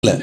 இல்லை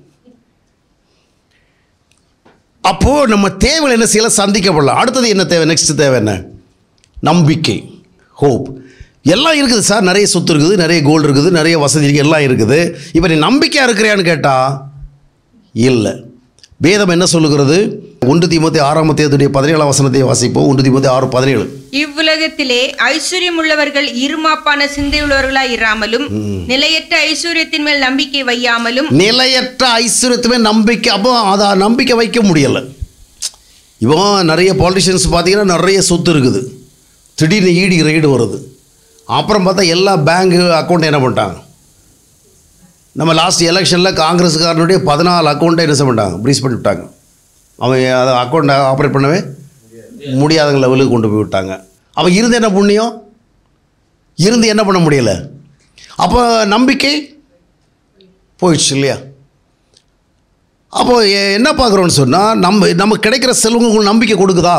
அப்போது நம்ம தேவைகள் என்ன செய்யலாம் சந்திக்கப்படலாம் அடுத்தது என்ன தேவை நெக்ஸ்ட் தேவை என்ன நம்பிக்கை ஹோப் எல்லாம் இருக்குது சார் நிறைய சொத்து இருக்குது நிறைய கோல்டு இருக்குது நிறைய வசதி இருக்குது எல்லாம் இருக்குது இப்போ நீ நம்பிக்கையாக இருக்கிறியான்னு கேட்டால் இல்லை வேதம் என்ன சொல்லுகிறது ஒன்று தீமத்தி ஆறாம் தேதியுடைய பதினேழாம் வசனத்தை வாசிப்போம் ஒன்று தீமத்தி ஆறு பதினேழு இவ்வுலகத்திலே ஐஸ்வர்யம் உள்ளவர்கள் இருமாப்பான சிந்தையுள்ளவர்களாய் இராமலும் நிலையற்ற ஐஸ்வர்யத்தின் மேல் நம்பிக்கை வையாமலும் நிலையற்ற ஐஸ்வர்யத்துமே நம்பிக்கை அப்போ அதை நம்பிக்கை வைக்க முடியலை இவன் நிறைய பாலிட்டிஷியன்ஸ் பார்த்தீங்கன்னா நிறைய சொத்து இருக்குது திடீர்னு ஈடி ரைடு வருது அப்புறம் பார்த்தா எல்லா பேங்கு அக்கௌண்ட் என்ன பண்ணிட்டாங்க நம்ம லாஸ்ட் எலெக்ஷனில் காங்கிரஸ்காரனுடைய பதினாலு அக்கௌண்ட்டை என்ன செய்ய பண்ணிட்டாங்க ப்ரீஸ் பண்ணி விட்டாங்க அவன் அதை அக்கௌண்ட்டை ஆப்ரேட் பண்ணவே முடியாத லெவலுக்கு கொண்டு போய் விட்டாங்க அவன் இருந்து என்ன புண்ணியம் இருந்து என்ன பண்ண முடியலை அப்போ நம்பிக்கை போயிடுச்சு இல்லையா அப்போ எ- என்ன பார்க்குறோன்னு சொன்னால் நம்ம நமக்கு கிடைக்கிற செல்வம் உங்களுக்கு நம்பிக்கை கொடுக்குதா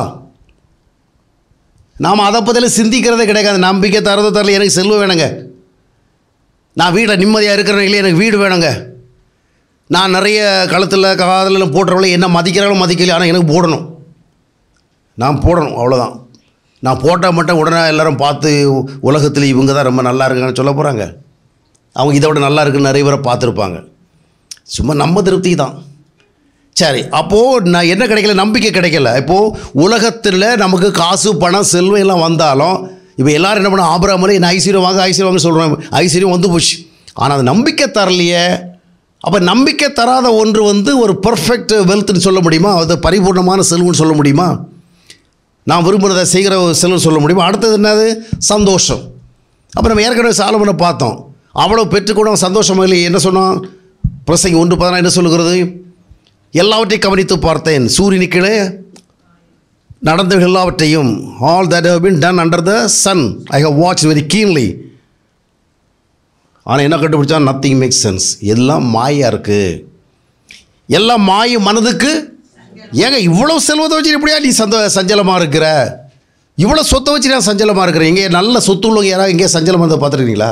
நாம் அதை பற்றில சிந்திக்கிறதே கிடைக்காது நம்பிக்கை தரது தரல எனக்கு செல்வம் வேணுங்க நான் வீட்டில் நிம்மதியாக இருக்கிறேன் இல்லையா எனக்கு வீடு வேணுங்க நான் நிறைய கழுத்தில் காதலில் போடுறவங்கள என்ன மதிக்கிறாலும் மதிக்கல ஆனால் எனக்கு போடணும் நான் போடணும் அவ்வளோதான் நான் போட்டால் மட்டும் உடனே எல்லாரும் பார்த்து உலகத்தில் இவங்க தான் ரொம்ப நல்லா இருக்காங்கன்னு சொல்ல போகிறாங்க அவங்க இதை விட நல்லா இருக்குன்னு நிறைய பேரை பார்த்துருப்பாங்க சும்மா நம்ம திருப்தி தான் சரி அப்போது நான் என்ன கிடைக்கல நம்பிக்கை கிடைக்கல இப்போது உலகத்தில் நமக்கு காசு பணம் செல்வம் எல்லாம் வந்தாலும் இப்போ எல்லாரும் என்ன பண்ண ஆபராமலே என்ன ஐஸ்வர்யம் வாங்க ஐஸ்வர்யம் வாங்க சொல்கிறோம் ஐஸ்வர்யம் வந்து போச்சு ஆனால் அது நம்பிக்கை தரலையே அப்போ நம்பிக்கை தராத ஒன்று வந்து ஒரு பர்ஃபெக்ட் வெல்த்னு சொல்ல முடியுமா அது பரிபூர்ணமான செல்வம்னு சொல்ல முடியுமா நான் விரும்புகிறத செய்கிற ஒரு செல்வம் சொல்ல முடியுமா அடுத்தது என்னது சந்தோஷம் அப்போ நம்ம ஏற்கனவே சாலமனை பார்த்தோம் அவ்வளோ பெற்றுக்கூட அவன் சந்தோஷமா இல்லை என்ன சொன்னான் பிரசங்கி ஒன்று பதினா என்ன சொல்லுகிறது எல்லாவற்றையும் கவனித்து பார்த்தேன் சூரியனு கீழே நடந்த எல்லாவற்றையும் all that have been done under the sun I have watch very keenly ஆனால் என்ன கண்டுபிடிச்சா நத்திங் மேக் சென்ஸ் எல்லாம் மாயா இருக்குது எல்லாம் மாய மனதுக்கு ஏங்க இவ்வளோ செல்வத்தை வச்சு எப்படியா நீ சந்த சஞ்சலமாக இருக்கிற இவ்வளோ சொத்தை வச்சு நான் சஞ்சலமாக இருக்கிறேன் எங்கே நல்ல சொத்து உள்ளவங்க யாராவது எங்கேயா சஞ்சலமாக இருந்தால் பார்த்துருக்கீங்களா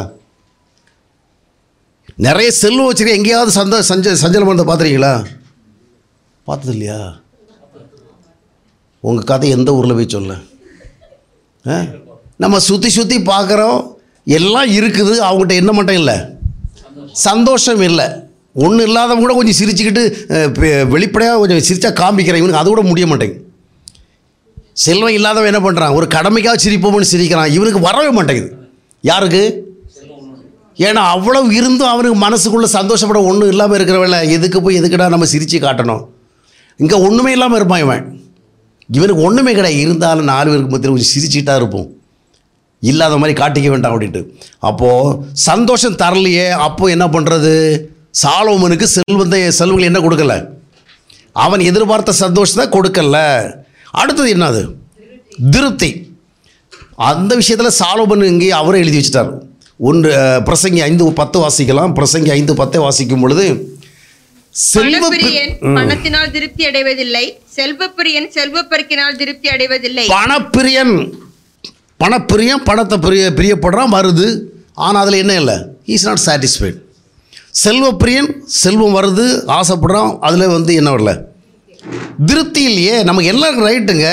நிறைய செல்வம் வச்சுருக்க எங்கேயாவது சந்த சஞ்ச சஞ்சலமாக இருந்தால் பார்த்துருக்கீங்களா பார்த்தது இல்லையா உங்கள் கதை எந்த ஊரில் போய் சொல்ல ஆ? நம்ம சுற்றி சுற்றி பார்க்குறோம் எல்லாம் இருக்குது அவங்ககிட்ட என்ன மட்டும் இல்லை சந்தோஷம் இல்லை ஒன்றும் இல்லாதவங்க கூட கொஞ்சம் சிரிச்சுக்கிட்டு வெளிப்படையாக கொஞ்சம் சிரிச்சா காமிக்கிறேன் இவனுக்கு அது கூட முடிய மாட்டேங்குது செல்வம் இல்லாதவன் என்ன பண்ணுறான் ஒரு கடமைக்காக சிரிப்போம்னு சிரிக்கிறான் இவனுக்கு வரவே மாட்டேங்குது யாருக்கு ஏன்னா அவ்வளவு இருந்தும் அவனுக்கு மனசுக்குள்ளே சந்தோஷப்பட ஒன்றும் இல்லாமல் இருக்கிறவங்கள எதுக்கு போய் எதுக்குடா நம்ம சிரித்து காட்டணும் இங்கே ஒன்றுமே இல்லாமல் இருப்பான் இவன் இவனுக்கு ஒன்றுமே கிடையாது இருந்தாலும் நாலு பேருக்கு மத்தியில் கொஞ்சம் சிரிச்சிட்டா இருப்போம் இல்லாத மாதிரி காட்டிக்க வேண்டாம் அப்படின்ட்டு அப்போது சந்தோஷம் தரலையே அப்போ என்ன பண்ணுறது சாலோமனுக்கு செல்வத்தை செல்வங்கள் என்ன கொடுக்கல அவன் எதிர்பார்த்த சந்தோஷத்தை கொடுக்கல அடுத்தது என்னது திருப்தி அந்த விஷயத்தில் சாலோமன் இங்கே அவரே எழுதி வச்சிட்டார் ஒன்று அஹ், பிரசங்கி ஐந்து பத்து வாசிக்கலாம் பிரசங்கி ஐந்து பத்தை வாசிக்கும் பொழுது செல்வ பணப்பிரியன் பணத்தினால் திருப்தி அடைவதில்லை செல்வப்பிரியன் செல்வப்பெருக்கினால் திருப்தி அடைவதில்லை பணப்பிரியன் பணப்பிரியம் பணத்தை பிரிய பிரியப்படுறான் வருது ஆனால் அதில் என்ன இல்லை இஸ் நாட் சாட்டிஸ்ஃபைட் செல்வப்பிரியன் செல்வம் வருது ஆசைப்படுறான் அதில் வந்து என்ன வரல திருப்தி இல்லையே நமக்கு எல்லாம் ரைட்டுங்க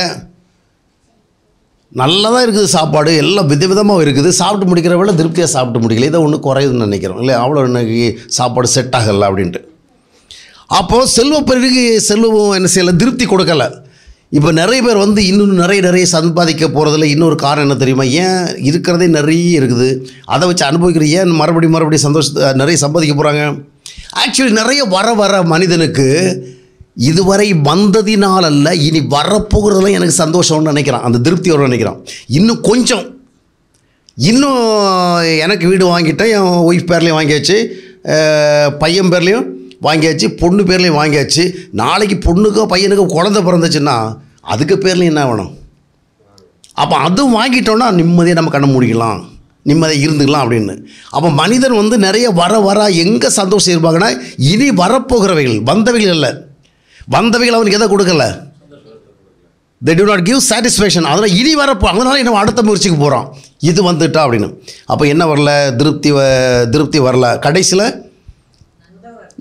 நல்லதாக இருக்குது சாப்பாடு எல்லாம் விதவிதமாக இருக்குது சாப்பிட்டு முடிக்கிற வேலை திருப்தியாக சாப்பிட்டு முடிக்கல இதை ஒன்று குறையுதுன்னு நினைக்கிறோம் இல்லை அவ்வளோ இன்னைக்கு சாப்பாடு செட் ஆகலை அப்படின்ட்டு அப்போது செல்வப்பெருக்கு செல்வம் என்ன செய்யலை திருப்தி கொடுக்கல இப்போ நிறைய பேர் வந்து இன்னும் நிறைய நிறைய சம்பாதிக்க போகிறதுல இன்னொரு காரணம் என்ன தெரியுமா ஏன் இருக்கிறதே நிறைய இருக்குது அதை வச்சு அனுபவிக்கிற ஏன் மறுபடியும் மறுபடியும் சந்தோஷத்தை நிறைய சம்பாதிக்க போகிறாங்க ஆக்சுவலி நிறைய வர வர மனிதனுக்கு இதுவரை வந்ததினால் அல்ல இனி வரப்போகிறதுல எனக்கு சந்தோஷம்னு நினைக்கிறான் அந்த திருப்தி வரும்னு நினைக்கிறான் இன்னும் கொஞ்சம் இன்னும் எனக்கு வீடு வாங்கிட்டேன் என் ஒய்ஃப் பேர்லேயும் வாங்கியாச்சு அஹ், பையன் பேர்லேயும் வாங்கியாச்சு பொண்ணு பேர்லேயும் வாங்கியாச்சு நாளைக்கு பொண்ணுக்கோ பையனுக்கோ குழந்தை பிறந்துச்சுன்னா அதுக்கு பேர்லேயும் என்ன வேணும் அப்போ அதுவும் வாங்கிட்டோன்னா நிம்மதியாக நம்ம கண்ணை மூடிக்கலாம் நிம்மதியாக இருந்துக்கலாம் அப்படின்னு அப்போ மனிதன் வந்து நிறைய வர வர எங்கே சந்தோஷம் இருப்பாங்கன்னா இனி வரப்போகிறவைகள் வந்தவைகள் இல்லை வந்தவைகள் அவனுக்கு எதை கொடுக்கல they do not give satisfaction அதனால் இனி வரப்போ அதனால என்ன அடுத்த முயற்சிக்கு போகிறோம் இது வந்துட்டா அப்படின்னு அப்போ என்ன வரல திருப்தி வ- திருப்தி வரல கடைசியில்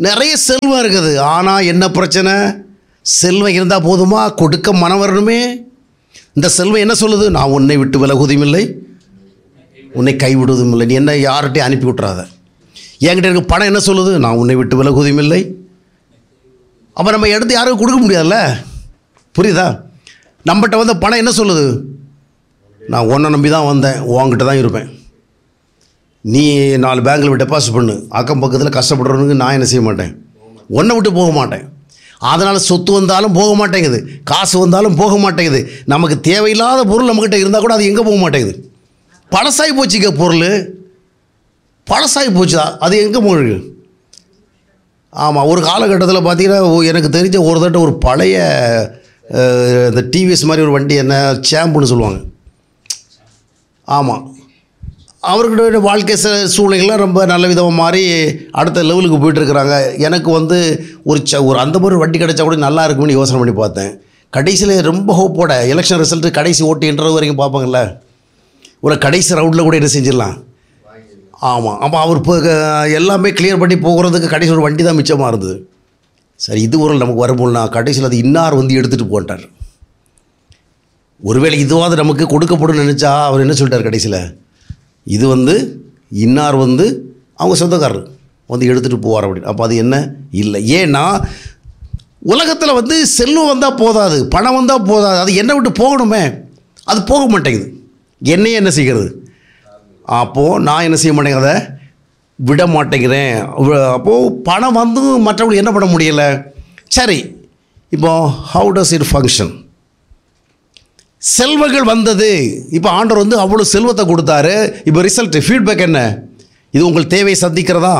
நிறைய செல்வம் இருக்குது ஆனால் என்ன பிரச்சனை செல்வம் இருந்தால் போதுமா கொடுக்க மனம் வரணுமே இந்த செல்வம் என்ன சொல்லுது நான் உன்னை விட்டு விலகுவதும் இல்லை உன்னை கைவிடுவதும் இல்லை நீ என்ன யார்கிட்டையும் அனுப்பி விட்றாத என்கிட்ட இருக்க பணம் என்ன சொல்லுது நான் உன்னை விட்டு விலகுவதும் இல்லை அப்போ நம்ம எடுத்து யாருக்கும் கொடுக்க முடியாதுல்ல புரியுதா நம்மகிட்ட வந்த பணம் என்ன சொல்லுது நான் உன்னை நம்பி தான் வந்தேன் உன்கிட்ட தான் இருப்பேன் நீ நாலு பேங்க்கில் டெபாசிட் பண்ணு அக்கம் பக்கத்தில் கஷ்டப்படுறவனுக்கு நான் என்ன செய்ய மாட்டேன் ஒன்றை விட்டு போக மாட்டேன் அதனால் சொத்து வந்தாலும் போக மாட்டேங்குது காசு வந்தாலும் போக மாட்டேங்குது நமக்கு தேவையில்லாத பொருள் நம்மக்கிட்ட இருந்தால் கூட அது எங்கே போக மாட்டேங்குது பழசாகி போச்சுக்க பொருள் பழசாகி போச்சுதா அது எங்கே போகுது ஆமாம் ஒரு காலகட்டத்தில் பார்த்தீங்கன்னா ஓ- எனக்கு தெரிஞ்ச ஒரு தட்ட ஒரு பழைய அஹ், இந்த டிவிஎஸ் மாதிரி ஒரு வண்டி என்ன சேம்புன்னு சொல்லுவாங்க ஆமாம் அவர்களுடைய வாழ்க்கை ச- சூழ்நிலைகள்லாம் ரொம்ப நல்ல விதமாக மாறி அடுத்த லெவலுக்கு போயிட்டுருக்குறாங்க எனக்கு வந்து ஒரு ச ஒரு அந்த மாதிரி ஒரு வண்டி கிடைச்சா கூட நல்லா இருக்கும்னு யோசனை பண்ணி பார்த்தேன் கடைசியில் ரொம்ப ஹோப்போட எலெக்ஷன் ரிசல்ட்டு கடைசி ஓட்டு என்றது வரைக்கும் பார்ப்பாங்கல்ல ஒரு கடைசி ரவுண்டில் கூட என்ன செஞ்சிடலாம் ஆமாம் அப்போ அவர் இப்போ க- எல்லாமே கிளியர் பண்ணி போகிறதுக்கு கடைசி ஒரு வண்டி தான் மிச்சமாக இருந்தது சரி இது ஒரு நமக்கு வரும்போதுனா கடைசியில் அது இன்னார் வந்து எடுத்துகிட்டு போட்டார் ஒருவேளை இதுவாவது நமக்கு கொடுக்கப்படும் நினச்சா அவர் என்ன சொல்லிட்டார் கடைசியில் இது வந்து இன்னார் வந்து அவங்க சொந்தக்காரர் வந்து எடுத்துகிட்டு போவார் அப்படின்னு அப்போ அது என்ன இல்லை ஏன்னா உலகத்தில் வந்து செல்வம் வந்தால் போதாது பணம் வந்தால் போதாது அது என்னை விட்டு போகணுமே அது போக மாட்டேங்குது என்னையே என்ன செய்கிறது அப்போது நான் என்ன செய்ய மாட்டேங்க அதை விட மாட்டேங்கிறேன் வ- அப்போது பணம் வந்து மற்றவங்களுக்கு என்ன பண்ண முடியலை சரி இப்போ ஹவு டஸ் இட் ஃபங்க்ஷன் செல்வங்கள் வந்தது இப்போ ஆண்டவர் வந்து அவ்வளோ செல்வத்தை கொடுத்தாரு இப்போ ரிசல்ட் ஃபீட்பேக் என்ன இது உங்கள் தேவையை சந்திக்கிறதா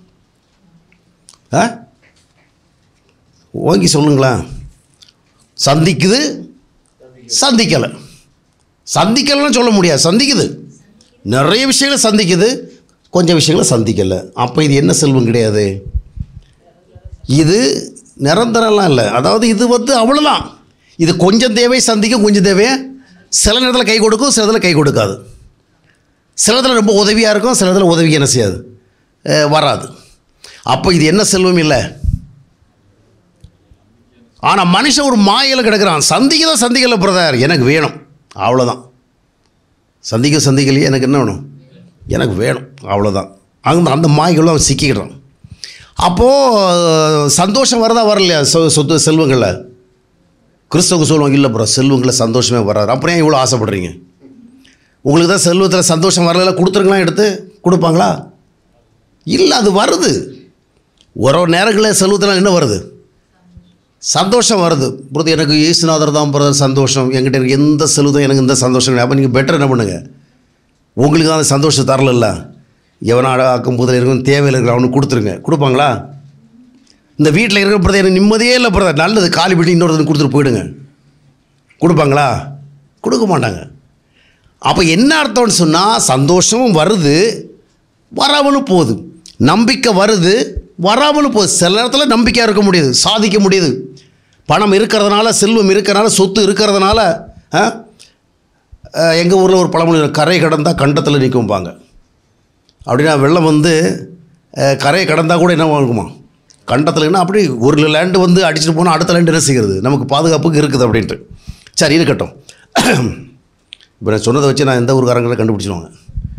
ஆ ஓங்கி சொல்லுங்களேன் சந்திக்குது சந்திக்கலை சந்திக்கலைன்னு சொல்ல முடியாது சந்திக்குது நிறைய விஷயங்களை சந்திக்குது கொஞ்சம் விஷயங்களை சந்திக்கலை அப்போ இது என்ன செல்வம் கிடையாது இது நிரந்தரம்லாம் இல்லை அதாவது இது வந்து அவ்வளோதான் இது கொஞ்சம் தேவை சந்திக்கும் கொஞ்சம் தேவை சில நேரத்தில் கை கொடுக்கும் சில நேரத்தில் கை கொடுக்காது சில நேரத்தில் ரொம்ப உதவியாக இருக்கும் சில நேரத்தில் உதவி என்ன செய்யாது அஹ் வராது அப்போ இது என்ன செல்வம் இல்லை ஆனால் மனுஷன் ஒரு மாயில் கிடக்கிறான் சந்திக்க தான் சந்திக்கலை பிரதர் எனக்கு வேணும் அவ்வளோதான் சந்திக்க சந்திக்கலையே எனக்கு என்ன வேணும் எனக்கு வேணும் அவ்வளோதான் அந்த அந்த மாய்களும் அவன் சிக்கிக்கிறான் அப்போது சந்தோஷம் வரதா வரலையா சொ சொத்து செல்வங்களில் கிறிஸ்தவங்க சொல்லுவாங்க இல்லை ப்ரோ செல்வங்களில் சந்தோஷமே வராது அப்புறம் ஏன் இவ்வளோ ஆசைப்படுறீங்க உங்களுக்கு தான் செல்வத்தில் சந்தோஷம் வரல கொடுத்துருங்களா எடுத்து கொடுப்பாங்களா இல்லை அது வருது ஒரு ஒரு நேரங்களில் செல்வத்தில் என்ன வருது சந்தோஷம் வருது பிரதர் எனக்கு இயேசுநாதர் தான் பிரதர் சந்தோஷம் என்கிட்ட இருக்க எந்த செல்வதும் எனக்கு இந்த சந்தோஷம் கிடையாது அப்போ நீங்கள் பெட்டர் என்ன பண்ணுங்கள் உங்களுக்கு தான் அந்த சந்தோஷம் தரல எவனா ஆக்கும் புதில் இருக்கும் தேவையில் இருக்கிற அவனுக்கு கொடுத்துருங்க கொடுப்பாங்களா இந்த வீட்டில் இருக்கிற பிரதர் எனக்கு நிம்மதியே இல்லை பிரதர் நல்லது காலி வீட்டு இன்னொருத்தனுக்கு கொடுத்துட்டு போயிடுங்க கொடுப்பாங்களா கொடுக்க மாட்டாங்க அப்போ என்ன அர்த்தம்னு சொன்னால் சந்தோஷமும் வருது வராமலும் போகுது நம்பிக்கை வருது வராமலும் போகுது சில நேரத்தில் நம்பிக்கையாக இருக்க முடியுது சாதிக்க முடியுது பணம் இருக்கிறதுனால செல்வம் இருக்கிறதுனால சொத்து இருக்கிறதுனால எங்கள் ஊரில் ஒரு பழமொழி இருக்கு, கரை கடந்தால் கண்டத்தில் நிற்கும்பாங்க அப்படின்னா வெள்ளம் வந்து அஹ், கரையை கடந்தால் கூட என்ன இருக்குமா கண்டத்துலன்னா அப்படி ஒரு லேண்டு வந்து அடிச்சுட்டு போனால் அடுத்த லேண்டு என்ன செய்கிறது நமக்கு பாதுகாப்புக்கு இருக்குது அப்படின்ட்டு சரி இருக்கட்டும் இப்போ நான் சொன்னதை வச்சு நான் எந்த ஊருக்காரங்களை கண்டுபிடிச்சிடுவாங்க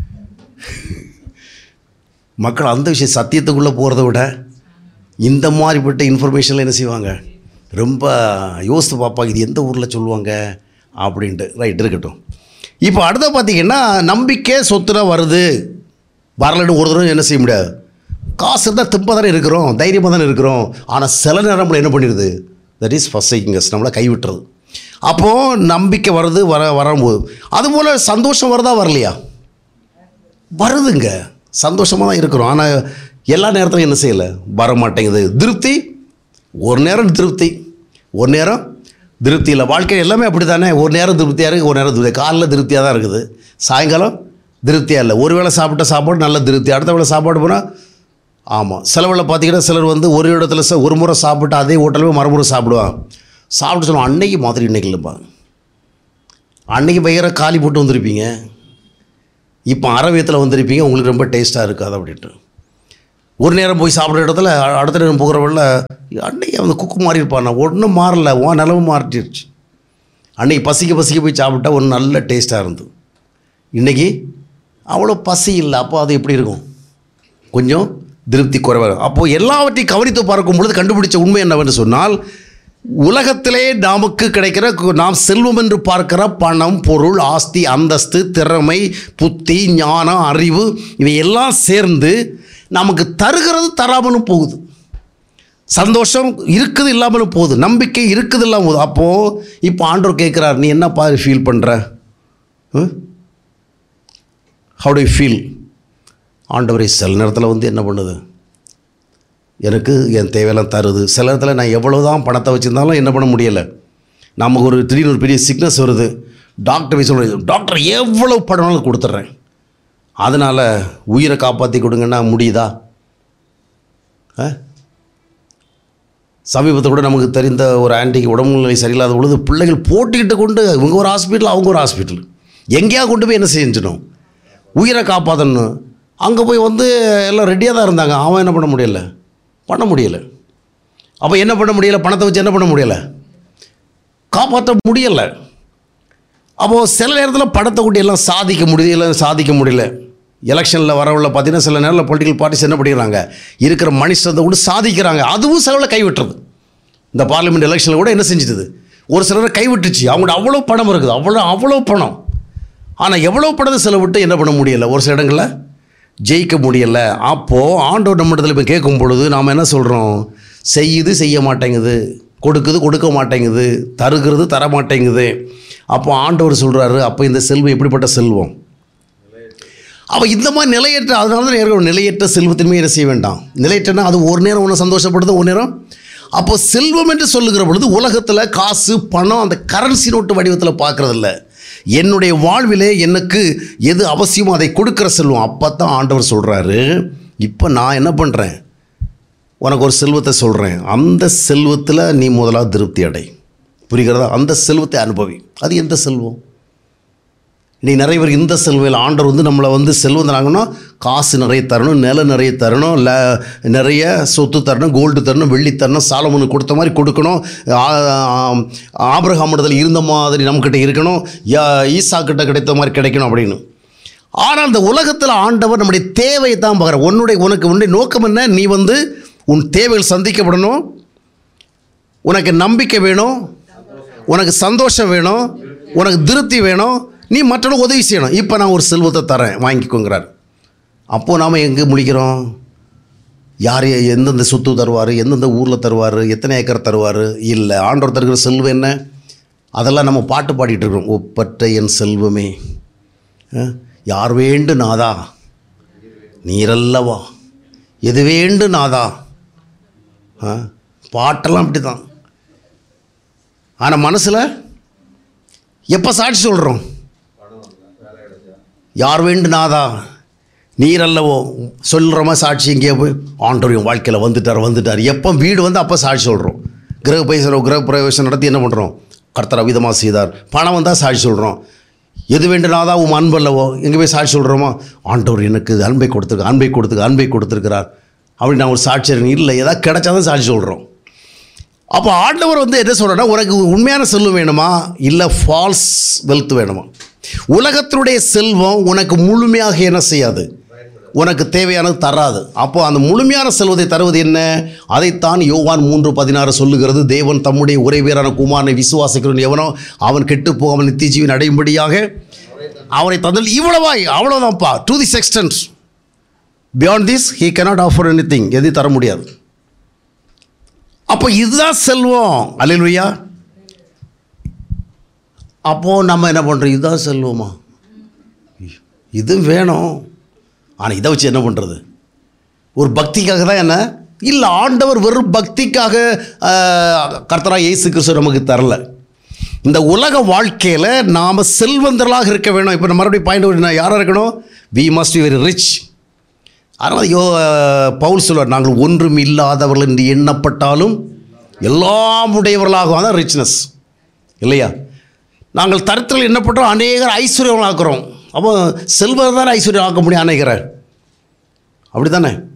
மக்கள் அந்த விஷயம் சத்தியத்துக்குள்ளே போகிறத விட இந்த மாதிரிப்பட்ட இன்ஃபர்மேஷனில் என்ன செய்வாங்க ரொம்ப யோசித்து பார்ப்பாங்க இது எந்த ஊரில் சொல்லுவாங்க அப்படின்ட்டு ரைட் இருக்கட்டும் இப்போ அடுத்த பார்த்தீங்கன்னா நம்பிக்கை சொத்துனா வருது வரலன்னு ஒரு தடவை என்ன செய்ய முடியாது காசு இருந்தால் திம்ப தானே இருக்கிறோம் தைரியமாக தானே இருக்கிறோம் ஆனால் சில நேரம் நம்மளை என்ன பண்ணிடுது தட் இஸ் ஃபஸ்ட் நம்மளை கைவிட்டுறது அப்போது நம்பிக்கை வருது வர வரும்போது அதுபோல் சந்தோஷம் வருதா வரலையா வருதுங்க சந்தோஷமாக தான் இருக்கிறோம் ஆனால் எல்லா நேரத்திலும் என்ன செய்யலை வர மாட்டேங்குது திருப்தி ஒரு நேரம் திருப்தி ஒரு நேரம் திருப்தி இல்லை வாழ்க்கை எல்லாமே அப்படி தானே ஒரு நேரம் திருப்தியாக இருக்குது ஒரு நேரம் திருப்தி காலைல திருப்தியாக தான் இருக்குது சாயங்காலம் திருப்தியாக இல்லை ஒரு வேளை சாப்பிட்ட சாப்பாடு நல்ல திருப்தி அடுத்த வேளை சாப்பாடு போனால் ஆமாம் சில வேளை பார்த்தீங்கன்னா சிலர் வந்து ஒரு இடத்துல ச- ஒரு முறை சாப்பிட்டு அதே ஹோட்டலுமே மறுமுறை சாப்பிடுவான் சாப்பிட்டு சொல்லுவான் அன்னைக்கு மாதிரி இன்னைக்கு இல்லைப்பா அன்னைக்கு பயங்கர காலி போட்டு வந்திருப்பீங்க இப்போ அரவியத்தில் வந்திருப்பீங்க உங்களுக்கு ரொம்ப டேஸ்ட்டாக இருக்காது அப்படின்ட்டு ஒரு நேரம் போய் சாப்பிட்ற இடத்துல அ- அடுத்த நேரம் போகிறவள்ள அன்னைக்கு அந்த குக்கு மாறி இருப்பான் ஒன்றும் மாறல உன் நிலவு மாறிடுச்சு அன்னைக்கு பசிக்க பசிக்க போய் சாப்பிட்டா ஒரு நல்ல டேஸ்ட்டாக இருந்தது இன்றைக்கி அவ்வளோ பசி இல்லை அப்போ அது எப்படி இருக்கும் கொஞ்சம் திருப்தி குறைவாக இருக்கும் அப்போது எல்லாவற்றையும் கவனித்து பார்க்கும் பொழுது கண்டுபிடிச்ச உண்மை என்னவென்று சொன்னால் உலகத்திலே நமக்கு கிடைக்கிற கு- நாம் செல்வம் என்று பார்க்கிற பணம் பொருள் ஆஸ்தி அந்தஸ்து திறமை புத்தி ஞானம் அறிவு இவை எல்லாம் சேர்ந்து நமக்கு தருகிறது தராமலும் போகுது சந்தோஷம் இருக்குது இல்லாமலும் போகுது நம்பிக்கை இருக்குது இல்லாமல் போகுது அப்போது இப்போ ஆண்டவர் கேட்குறார் நீ என்ன பாரு ஃபீல் பண்ணுற ஹவு டு ஃபீல் ஆண்டவரை சில நேரத்தில் வந்து என்ன பண்ணுது எனக்கு என் தேவையெல்லாம் தருது சில நேரத்தில் நான் எவ்வளோ தான் பணத்தை வச்சுருந்தாலும் என்ன பண்ண முடியலை நமக்கு ஒரு திடீர்னு ஒரு பெரிய சிக்னஸ் வருது டாக்டர் போய் சொல்லுது டாக்டர் எவ்வளோ பணம்னாலும் கொடுத்துட்றேன் அதனால் உயிரை காப்பாற்றி கொடுங்கன்னா முடியுதா ஆ சமீபத்தில் கூட நமக்கு தெரிந்த ஒரு ஆன்டிக்கு உடம்புநிலை சரியில்லாத பொழுது பிள்ளைகள் போட்டிக்கிட்டு கொண்டு இவங்க ஒரு ஹாஸ்பிட்டல் அவங்க ஒரு ஹாஸ்பிட்டல் எங்கேயா கொண்டு போய் என்ன செஞ்சிடணும் உயிரை காப்பாற்றணும் அங்கே போய் வந்து எல்லாம் ரெடியாக தான் இருந்தாங்க அவன் என்ன பண்ண முடியல பண்ண முடியலை அப்போ என்ன பண்ண முடியலை பணத்தை வச்சு என்ன பண்ண முடியலை காப்பாற்ற முடியலை அப்போது சில நேரத்தில் பணத்தை கூட்டி எல்லாம் சாதிக்க முடியல சாதிக்க முடியல எலெக்ஷனில் வரவுள்ள பார்த்தீங்கன்னா சில நேரத்தில் பொலிட்டிக்கல் பார்ட்டிஸ் என்ன பண்ணிடுறாங்க இருக்கிற மனுஷத்தை கூட சாதிக்கிறாங்க அதுவும் சிலவில் கைவிட்டுறது இந்த பார்லிமெண்ட் எலெக்ஷனில் கூட என்ன செஞ்சுது ஒரு சிலரை கைவிட்டுச்சு அவங்களோட அவ்வளோ பணம் இருக்குது அவ்வளோ அவ்வளோ பணம் ஆனால் எவ்வளோ பணத்தை செலவிட்டு என்ன பண்ண முடியலை ஒரு சில இடங்களில் ஜெயிக்க முடியலை அப்போது ஆண்டவர் நம்ம இடத்துல இப்போ கேட்கும் பொழுது நாம் என்ன சொல்கிறோம் செய்யுது செய்ய மாட்டேங்குது கொடுக்குது கொடுக்க மாட்டேங்குது தருகிறது தர மாட்டேங்குது அப்போ ஆண்டவர் சொல்கிறாரு அப்போ இந்த செல்வம் எப்படிப்பட்ட செல்வம் அப்போ இந்த மாதிரி நிலையற்ற அதனால தான் நேரம் நிலையற்ற செல்வத்தின்மை என்ன செய்ய வேண்டாம் நிலையற்றனா அது ஒரு நேரம் ஒன்று சந்தோஷப்படுது ஒரு நேரம் அப்போ செல்வம் என்று சொல்லுகிற பொழுது உலகத்தில் காசு பணம் அந்த கரன்சி நோட்டு வடிவத்தில் பார்க்குறதில்ல என்னுடைய வாழ்விலே எனக்கு எது அவசியமோ அதை கொடுக்குற செல்வம் அப்போ தான் ஆண்டவர் சொல்கிறாரு இப்போ நான் என்ன பண்ணுறேன் உனக்கு ஒரு செல்வத்தை சொல்கிறேன் அந்த செல்வத்தில் நீ முதலாக திருப்தி அடை புரிகிறதா அந்த செல்வத்தை அனுபவி அது எந்த செல்வம் இன்னைக்கு நிறைய பேர் இந்த செல்வையில் ஆண்டவர் வந்து நம்மளை வந்து செல்வம் தராங்கன்னா காசு நிறைய தரணும் நிலம் நிறைய தரணும் ல நிறைய சொத்து தரணும் கோல்டு தரணும் வெள்ளி தரணும் சாலமனுக்கு கொடுத்த மாதிரி கொடுக்கணும் ஆ- ஆபிரகாம் இடத்துல இருந்த மாதிரி நம்மக்கிட்ட இருக்கணும் யா- ஈசா கிட்ட கிடைத்த மாதிரி கிடைக்கணும் அப்படின்னு ஆனால் அந்த உலகத்தில் ஆண்டவர் நம்முடைய தேவையை தான் பார்க்குற உன்னுடைய உனக்கு உன்னுடைய நோக்கம் என்ன நீ வந்து உன் தேவைகள் சந்திக்கப்படணும் உனக்கு நம்பிக்கை வேணும் உனக்கு சந்தோஷம் வேணும் உனக்கு திருப்தி வேணும் நீ மற்றவங்க உதவி செய்யணும் இப்போ நான் ஒரு செல்வத்தை தரேன் வாங்கிக்கோங்கிறார் அப்போது நாம் எங்கே முழிக்கிறோம் யார் எந்தெந்த சொத்து தருவார் எந்தெந்த ஊரில் தருவார் எத்தனை ஏக்கர் தருவார் இல்லை ஆண்டவர் தருகிற செல்வம் என்ன அதெல்லாம் நம்ம பாட்டு பாடிட்டு இருக்கிறோம் ஒப்பற்ற என் செல்வமே அஹ், யார் வேண்டு நாதா நீரல்லவா எது வேண்டு நாதா ஆ பாட்டெல்லாம் அப்படி தான் ஆனால் மனசில் எப்போ சாட்சி சொல்கிறோம் யார் வேண்டு நாதா நீர் அல்லவோ சொல்கிறோமா சாட்சி எங்கேயோ போய் ஆண்டவர் என் வாழ்க்கையில் வந்துட்டார் வந்துட்டார் எப்போ வீடு வந்து அப்போ சாட்சி சொல்கிறோம் கிரக பைசனம் கிரக பிரவேசம் நடத்தி என்ன பண்ணுறோம் கர்த்தர் அவிதமாக செய்தார் பணம் வந்தால் சாட்சி சொல்கிறோம் எது வேண்டுனாதா உன் அன்பு அல்லவோ எங்கே போய் சாட்சி சொல்கிறோமா ஆண்டவர் எனக்கு அன்பை கொடுத்துருக்கு அன்பை கொடுத்துருக்கு அன்பை கொடுத்துருக்கிறார் அப்படி நான் ஒரு சாட்சி இருக்கேன். இல்லை ஏதாவது கிடைச்சாதான் சாட்சி சொல்கிறோம் அப்போ ஆண்டவர் வந்து என்ன சொல்கிறேன்னா உனக்கு உண்மையான செல்வம் வேணுமா இல்லை ஃபால்ஸ் வெல்த் வேணுமா உலகத்தினுடைய செல்வம் உனக்கு முழுமையாக என்ன செய்யாது உனக்கு தேவையானது தராது அப்போ அந்த முழுமையான செல்வத்தை தருவது என்ன அதைத்தான் யோவான் மூன்று பதினாறு சொல்லுகிறது தேவன் தம்முடைய ஒரே வீரான குமாரனை விசுவாசிக்கிறவன் எவனோ அவன் கெட்டு போகாமல் நித்திய ஜீவன் அடையும்படியாக அவரை தந்தல் இவ்வளவாய் அவ்வளோதான்ப்பா to the extent beyond this he cannot offer anything எதையும் தர முடியாது அப்போ இதுதான் செல்வம் அல்லையா அப்போது நம்ம என்ன பண்ணுறோம் இதுதான் செல்வமா இது வேணும் ஆனால் இதை வச்சு என்ன பண்ணுறது ஒரு பக்திக்காக தான் என்ன இல்லை ஆண்டவர் வெறும் பக்திக்காக கர்த்தரா இயேசு கிறிஸ்து நமக்கு தரல இந்த உலக வாழ்க்கையில் நாம் செல்வந்தர்களாக இருக்க வேணும் இப்போ நம்ம மறுபடியும் பாயிண்ட் யாராக இருக்கணும் we must be very rich அதனால் யோ பவுல் சொல்வார் நாங்கள் ஒன்றும் இல்லாதவர்கள் என்று எண்ணப்பட்டாலும் எல்லாம் உடையவர்களாகும் அதான் ரிச்னஸ் இல்லையா நாங்கள் தரத்தில் எண்ணப்பட்டோம் அநேகர் ஐஸ்வர்யம் ஆக்குறோம் அப்போ செல்வர் தான் ஐஸ்வர்யம் ஆக்க முடியும் அநேகரை அப்படி தானே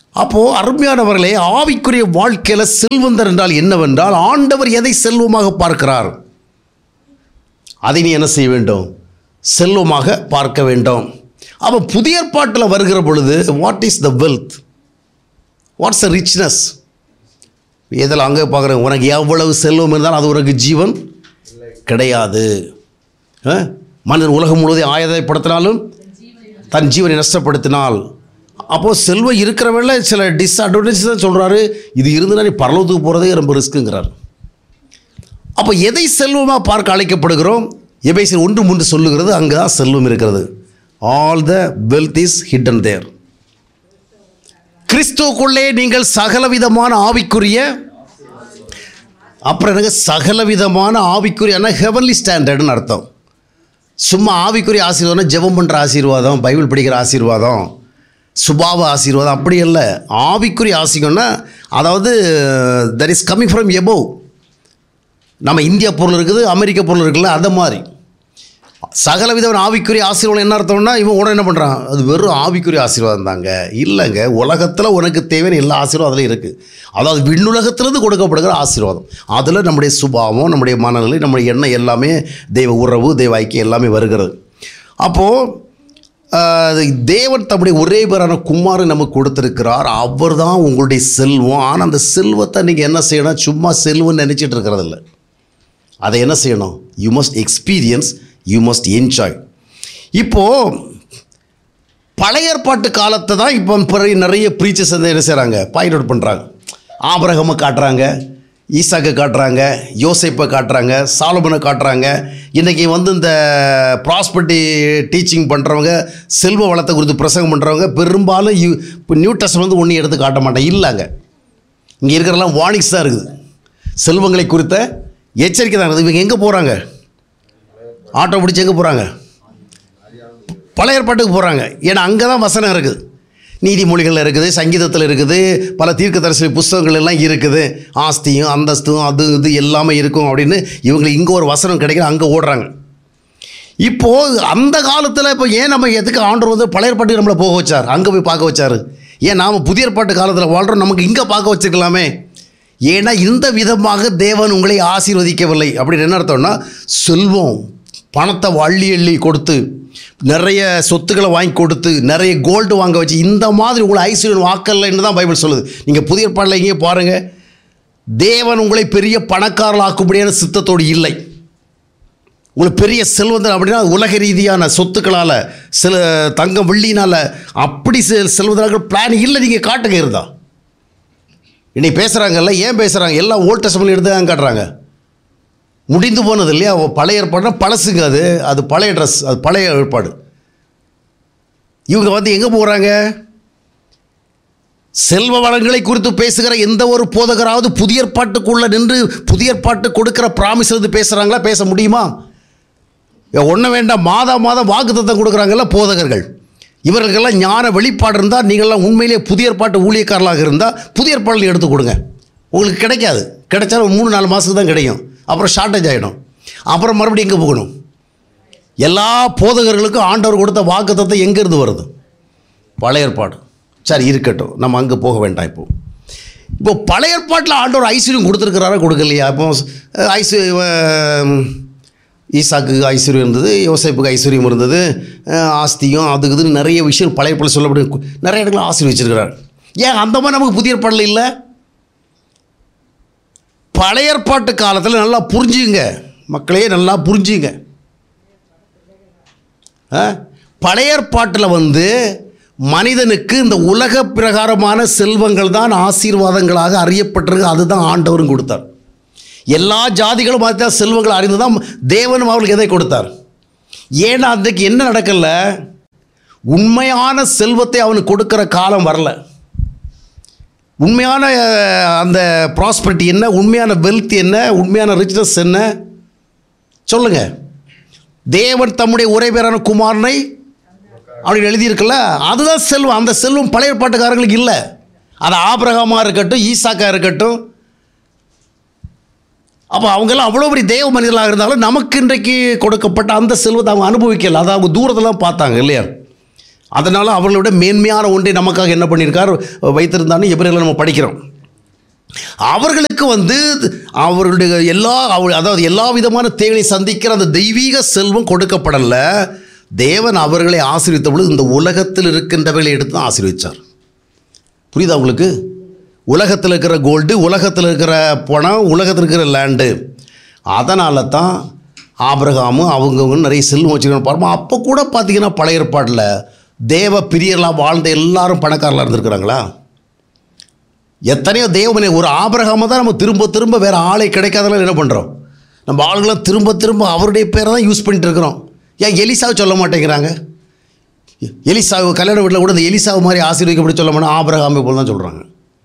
அப்போது அருமையானவர்களே ஆவிக்குரிய வாழ்க்கையில் செல்வந்தர் என்றால் என்னவென்றால் ஆண்டவர் எதை செல்வமாக பார்க்கிறார் அதை நீ என்ன செய்ய வேண்டும் செல்வமாக பார்க்க வேண்டும் அப்போ புதிய ஏற்பாட்டில் வருகிற பொழுது what is the wealth what's the richness இதில் அங்கே பார்க்குறேன் உனக்கு எவ்வளவு செல்வம் இருந்தாலும் அது உனக்கு ஜீவன் கிடையாது ஆ? மனிதன் உலகம் முழுவதும் ஆயதைப்படுத்தினாலும் தன் ஜீவனை நஷ்டப்படுத்தினால் அப்போது செல்வம் இருக்கிறவங்கள சில டிஸ்அட்வான்டேஜ் தான் சொல்கிறாரு இது இருந்துனா நீ பரலோகத்துக்கு போகிறதே ரொம்ப ரிஸ்க்குங்கிறார் அப்போ எதை செல்வமாக பார்க்க அழைக்கப்படுகிறோம் எபேசியர் ஒன்று மூன்று சொல்லுகிறது அங்கே தான் செல்வம் இருக்கிறது all the wealth is hidden there கிறிஸ்துவுக்குள்ளே நீங்கள் சகலவிதமான ஆவிக்குரிய அப்புறம் எனக்கு சகலவிதமான ஆவிக்குரிய ஹெவன்லி ஸ்டாண்டர்டுன்னு அர்த்தம் சும்மா ஆவிக்குரிய ஆசீர்வாதம் ஜெபம் பண்ணுற ஆசீர்வாதம் பைபிள் படிக்கிற ஆசீர்வாதம் சுபாவ ஆசீர்வாதம் அப்படி இல்லை ஆவிக்குரிய ஆசீர்வாதம்னா அதாவது that is coming from above நம்ம இந்தியா பொருள் இருக்குது அமெரிக்க பொருள் இருக்குல்ல அந்த மாதிரி சகல விதமான ஆவிக்குரிய ஆசீர்வாதம் என்ன அர்த்தம்னா இவன் உடனே என்ன பண்ணுறான் அது வெறும் ஆவிக்குரிய ஆசீர்வாதம் தாங்க இல்லைங்க உலகத்தில் உனக்கு தேவையான எல்லா ஆசீர்வாதம் அதில் இருக்குது அதாவது விண்ணுலகத்திலிருந்து கொடுக்கப்படுகிற ஆசீர்வாதம் அதில் நம்முடைய சுபாவம் நம்முடைய மனநிலை நம்முடைய எண்ணம் எல்லாமே தெய்வ உறவு தெய்வ ஐக்கியம் எல்லாமே வருகிறது அப்போது தேவன் தம்முடைய ஒரே பேரான குமாரை நமக்கு கொடுத்துருக்கிறார் அவர் தான் உங்களுடைய செல்வம் ஆனால் அந்த செல்வத்தை நீங்கள் என்ன செய்யணும் சும்மா செல்வம்னு நினச்சிட்டு இருக்கிறதில்ல அதை என்ன செய்யணும் you must experience you must enjoy இப்போது பழைய ஏற்பாட்டு காலத்தை தான் இப்போ பிறகு நிறைய ப்ரீச்சர்ஸ் வந்து என்ன செய்கிறாங்க பாயிண்ட் அவுட் பண்ணுறாங்க ஆபரகமை காட்டுறாங்க ஈசாக்கை காட்டுறாங்க யோசைப்பை காட்டுறாங்க சாலமனை காட்டுறாங்க இன்றைக்கி வந்து இந்த ப்ராஸ்பர்ட்டி டீச்சிங் பண்ணுறவங்க செல்வ வளத்தை குறித்து பிரசங்கம் பண்ணுறவங்க பெரும்பாலும் யூ இப்போ நியூ டெஸ்ட் வந்து ஒன்றும் எடுத்து காட்ட மாட்டேன் இல்லைங்க இங்கே இருக்கிறதெல்லாம் வார்னிங்ஸ் தான் இருக்குது செல்வங்களை குறித்த எச்சரிக்கை தான் இருக்குது இவங்க எங்கே போகிறாங்க ஆட்டோ பிடிச்சி எங்கே போகிறாங்க பழைய ஏற்பாட்டுக்கு போகிறாங்க ஏன்னா அங்கே தான் வசனம் இருக்குது நீதிமொழிகள் இருக்குது சங்கீதத்தில் இருக்குது பல தீர்க்கதரிசி புஸ்தகங்கள் எல்லாம் இருக்குது ஆஸ்தியும் அந்தஸ்தும் அது இது எல்லாமே இருக்கும் அப்படின்னு இவங்களுக்கு இங்கே ஒரு வசனம் கிடைக்கிற அங்கே ஓடுறாங்க இப்போது அந்த காலத்தில் இப்போ ஏன் நம்ம எதுக்கு ஆண்டவர் வந்து பழைய ஏற்பாட்டுக்கு நம்மளை போக வச்சார் அங்கே போய் பார்க்க வச்சார் ஏன் நாம் புதிய ஏற்பாட்டு காலத்தில் வாழ்கிறோம் நமக்கு இங்கே பார்க்க வச்சுக்கலாமே ஏன்னா இந்த விதமாக தேவன் உங்களை ஆசீர்வதிக்கவில்லை அப்படின்னு என்ன அர்த்தம்னா செல்வம் பணத்தை அள்ளி அள்ளி கொடுத்து நிறைய சொத்துக்களை வாங்கி கொடுத்து நிறைய கோல்டு வாங்க வச்சு இந்த மாதிரி உங்களை ஐஸ்வர்யம் வாக்கலைன்னு தான் பைபிள் சொல்லுது நீங்கள் புதிய ஏற்பாடில் இங்கே பாருங்கள் தேவன் உங்களை பெரிய பணக்காரர்களாக்கும்படியான சித்தத்தோடு இல்லை உங்களுக்கு பெரிய செல்வந்தன் அப்படின்னா உலக ரீதியான சொத்துக்களால் சில தங்கம் வெள்ளினால் அப்படி செ- செல்வதற்கு பிளான் இல்லை நீங்கள் காட்டுங்க இருந்தா இன்னைக்கு பேசுகிறாங்கல்ல ஏன் பேசுகிறாங்க எல்லாம் ஓல்ட் டெஸ்ட்மெண்ட் எடுத்து தான் காட்டுறாங்க முடிந்து போனது இல்லையா ஓ, பழைய ஏற்பாடுனா பழசுங்க அது அது பழைய ட்ரெஸ் அது பழைய ஏற்பாடு இவங்க வந்து எங்கே போகிறாங்க செல்வ வளங்களை குறித்து பேசுகிற எந்த ஒரு போதகராவது புதிய ஏற்பாட்டுக்குள்ளே நின்று புதிய ஏற்பாட்டு கொடுக்குற ப்ராமிஸ் இருந்து பேசுகிறாங்களா பேச முடியுமா ஒன்றும் வேண்டாம் மாதம் மாதம் வாக்குத்தத்தம் கொடுக்குறாங்கல்ல போதகர்கள் இவர்களுக்கெல்லாம் ஞான வெளிப்பாடு இருந்தால் நீங்கள்லாம் உண்மையிலேயே புதிய ஏற்பாட்டு ஊழியக்காரர்களாக இருந்தால் புதிய ஏற்பாடில் எடுத்து கொடுங்க உங்களுக்கு கிடைக்காது கிடைச்சாலும் ஒரு மூணு நாலு மாதத்துக்கு தான் கிடைக்கும் அப்புறம் ஷார்ட்டேஜ் ஆகிடும் அப்புறம் மறுபடியும் எங்கே போகணும் எல்லா போதகர்களுக்கும் ஆண்டவர் கொடுத்த வாக்குத்தத்தை எங்கேருந்து வருது பழைய ஏற்பாடு சரி இருக்கட்டும் நம்ம அங்கே போக வேண்டாம் இப்போ இப்போ பழைய ஏற்பாட்டில் ஆண்டவர் ஐஸ்வர்யம் கொடுத்துருக்கிறாரா கொடுக்கலையா இப்போ அஹ், ஐஸ்வ இவன், ஈசாக்கு ஐஸ்வர்யம் இருந்தது யோசேப்புக்கு ஐஸ்வர்யம் இருந்தது அஹ், ஆஸ்தியும் அதுக்கு இதுன்னு நிறைய விஷயம் பழைய ஏற்பாட்டில் சொல்லப்படும் நிறைய இடங்களில் ஆசீர்வதிச்சிருக்கிறார் வச்சிருக்கிறார் ஏன் அந்த மாதிரி நமக்கு புதிய ஏற்பாடில் இல்லை பழைய ஏற்பாட்டு காலத்தில் நல்லா புரிஞ்சுங்க மக்களே நல்லா புரிஞ்சுங்க ஆ? பழைய ஏற்பாட்டில் வந்து மனிதனுக்கு இந்த உலக பிரகாரமான செல்வங்கள் தான் ஆசீர்வாதங்களாக அறியப்பட்டிருக்கு அதுதான் ஆண்டவரும் கொடுத்தார் எல்லா ஜாதிகளும் பார்த்தா செல்வங்கள் அறிந்து தான் தேவனும் அவர்களுக்கு எதை கொடுத்தார் ஏன்னா அதுக்கு என்ன நடக்கல உண்மையான செல்வத்தை அவனுக்கு கொடுக்கிற காலம் வரல உண்மையான அஹ், அந்த ப்ராஸ்பரிட்டி என்ன உண்மையான வெல்த் என்ன உண்மையான ரிச்னஸ் என்ன சொல்லுங்க தேவன் தம்முடைய ஒரே பேரான குமாரனை அப்படின்னு எழுதியிருக்குல்ல அதுதான் செல்வம் அந்த செல்வம் பழைய பாட்டுக்காரங்களுக்கு இல்லை அது ஆபிரகமாக இருக்கட்டும் ஈசாக்கா இருக்கட்டும் அப்போ அவங்கெல்லாம் அவ்வளோ பெரிய தேவ மனிதர்களாக இருந்தாலும் நமக்கு இன்றைக்கு கொடுக்கப்பட்ட அந்த செல்வத்தை அவங்க அனுபவிக்கல அதை அவங்க தூரத்தெல்லாம் பார்த்தாங்க இல்லையா அதனால் அவர்களை விட மேன்மையான ஒன்றை நமக்காக என்ன பண்ணியிருக்கார் வைத்திருந்தான்னு எபிரேல நம்ம படிக்கிறோம் அவர்களுக்கு வந்து அவர்களுடைய எல்லா அவ- அதாவது எல்லா விதமான தேவையை சந்திக்கிற அந்த தெய்வீக செல்வம் கொடுக்கப்படல தேவன் அவர்களை ஆசீர்வித்த பொழுது இந்த உலகத்தில் இருக்கின்றவர்களை எடுத்து தான் ஆசீர்வித்தார் புரியுதா உங்களுக்கு உலகத்தில் இருக்கிற கோல்டு உலகத்தில் இருக்கிற பணம் உலகத்தில் இருக்கிற லேண்டு அதனால தான் ஆபிரகாமு அவங்கவுங்க நிறைய செல்வம் வச்சுக்கணும் பாருமா அப்போ கூட பார்த்தீங்கன்னா பழைய ஏற்பாட்டில் தேவ பிரியர்களாக வாழ்ந்த எல்லாரும் பணக்காரலாக இருந்திருக்கிறாங்களா எத்தனையோ தேவமனை ஒரு ஆபிரகாம தான் நம்ம திரும்ப திரும்ப வேறு ஆளை கிடைக்காதனால என்ன பண்ணுறோம் நம்ம ஆளுங்களாம் திரும்ப திரும்ப அவருடைய பேரை தான் யூஸ் பண்ணிட்டு இருக்கிறோம் ஏன் எலிசாவை சொல்ல மாட்டேங்கிறாங்க எலிசாவு கல்யாண வீட்டில் கூட இந்த எலிசாவு மாதிரி ஆசீர்வதிக்கப்படி சொல்ல மாட்டோம் ஆபிரகாமை போல் தான் சொல்கிறாங்க